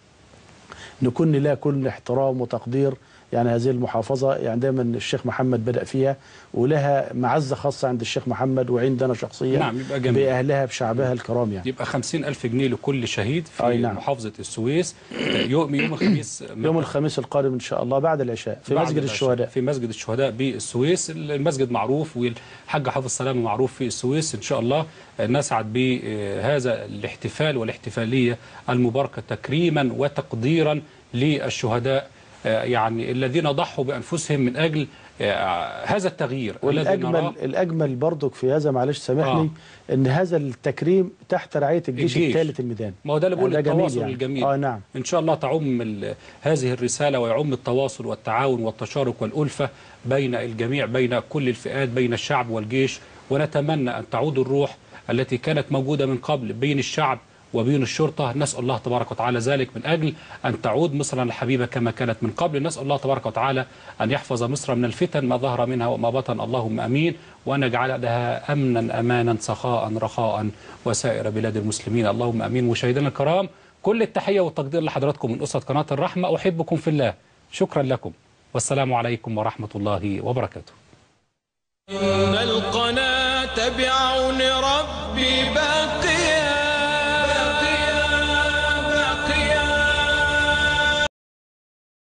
C: نكون لها كل احترام وتقدير يعني هذه المحافظة يعني دايما الشيخ محمد بدأ فيها ولها معزة خاصة عند الشيخ محمد وعندنا شخصيا
B: نعم، يبقى جميل.
C: بأهلها بشعبها الكرام يعني
B: يبقى خمسين ألف جنيه لكل شهيد في
C: أي نعم.
B: محافظة السويس يوم يوم الخميس
C: يوم الخميس القادم إن شاء الله بعد العشاء في
B: بعد
C: مسجد
B: العشاء.
C: الشهداء
B: في مسجد الشهداء بالسويس المسجد معروف والحاج حافظ سلامه معروف في السويس ان شاء الله نسعد بهذا الاحتفال والاحتفاليه المباركه تكريما وتقديرا للشهداء آه، يعني الذين ضحوا بانفسهم من اجل آه، هذا التغيير الذي
C: والأجمل
B: نراه
C: الأجمل برضك في هذا معلش سامحني إن هذا التكريم تحت رعاية الجيش,
B: الجيش.
C: الثالث الميداني
B: ما هو ده اللي بقول
C: يعني ده جميل
B: التواصل
C: يعني.
B: الجميل
C: اه نعم
B: ان شاء الله تعم ال- هذه الرساله ويعم التواصل والتعاون والتشارك والالفه بين الجميع بين كل الفئات بين الشعب والجيش ونتمنى ان تعود الروح التي كانت موجوده من قبل بين الشعب وبين الشرطه نسال الله تبارك وتعالى ذلك من اجل ان تعود مصر الحبيبه كما كانت من قبل نسال الله تبارك وتعالى ان يحفظ مصر من الفتن ما ظهر منها وما بطن اللهم امين وان يجعلها امنا امانا سخاء رخاء وسائر بلاد المسلمين اللهم امين مشاهدينا الكرام كل التحيه والتقدير لحضراتكم من اسره قناه الرحمه احبكم في الله شكرا لكم والسلام عليكم ورحمه الله وبركاته
A: إن القناة بعون ربي باقي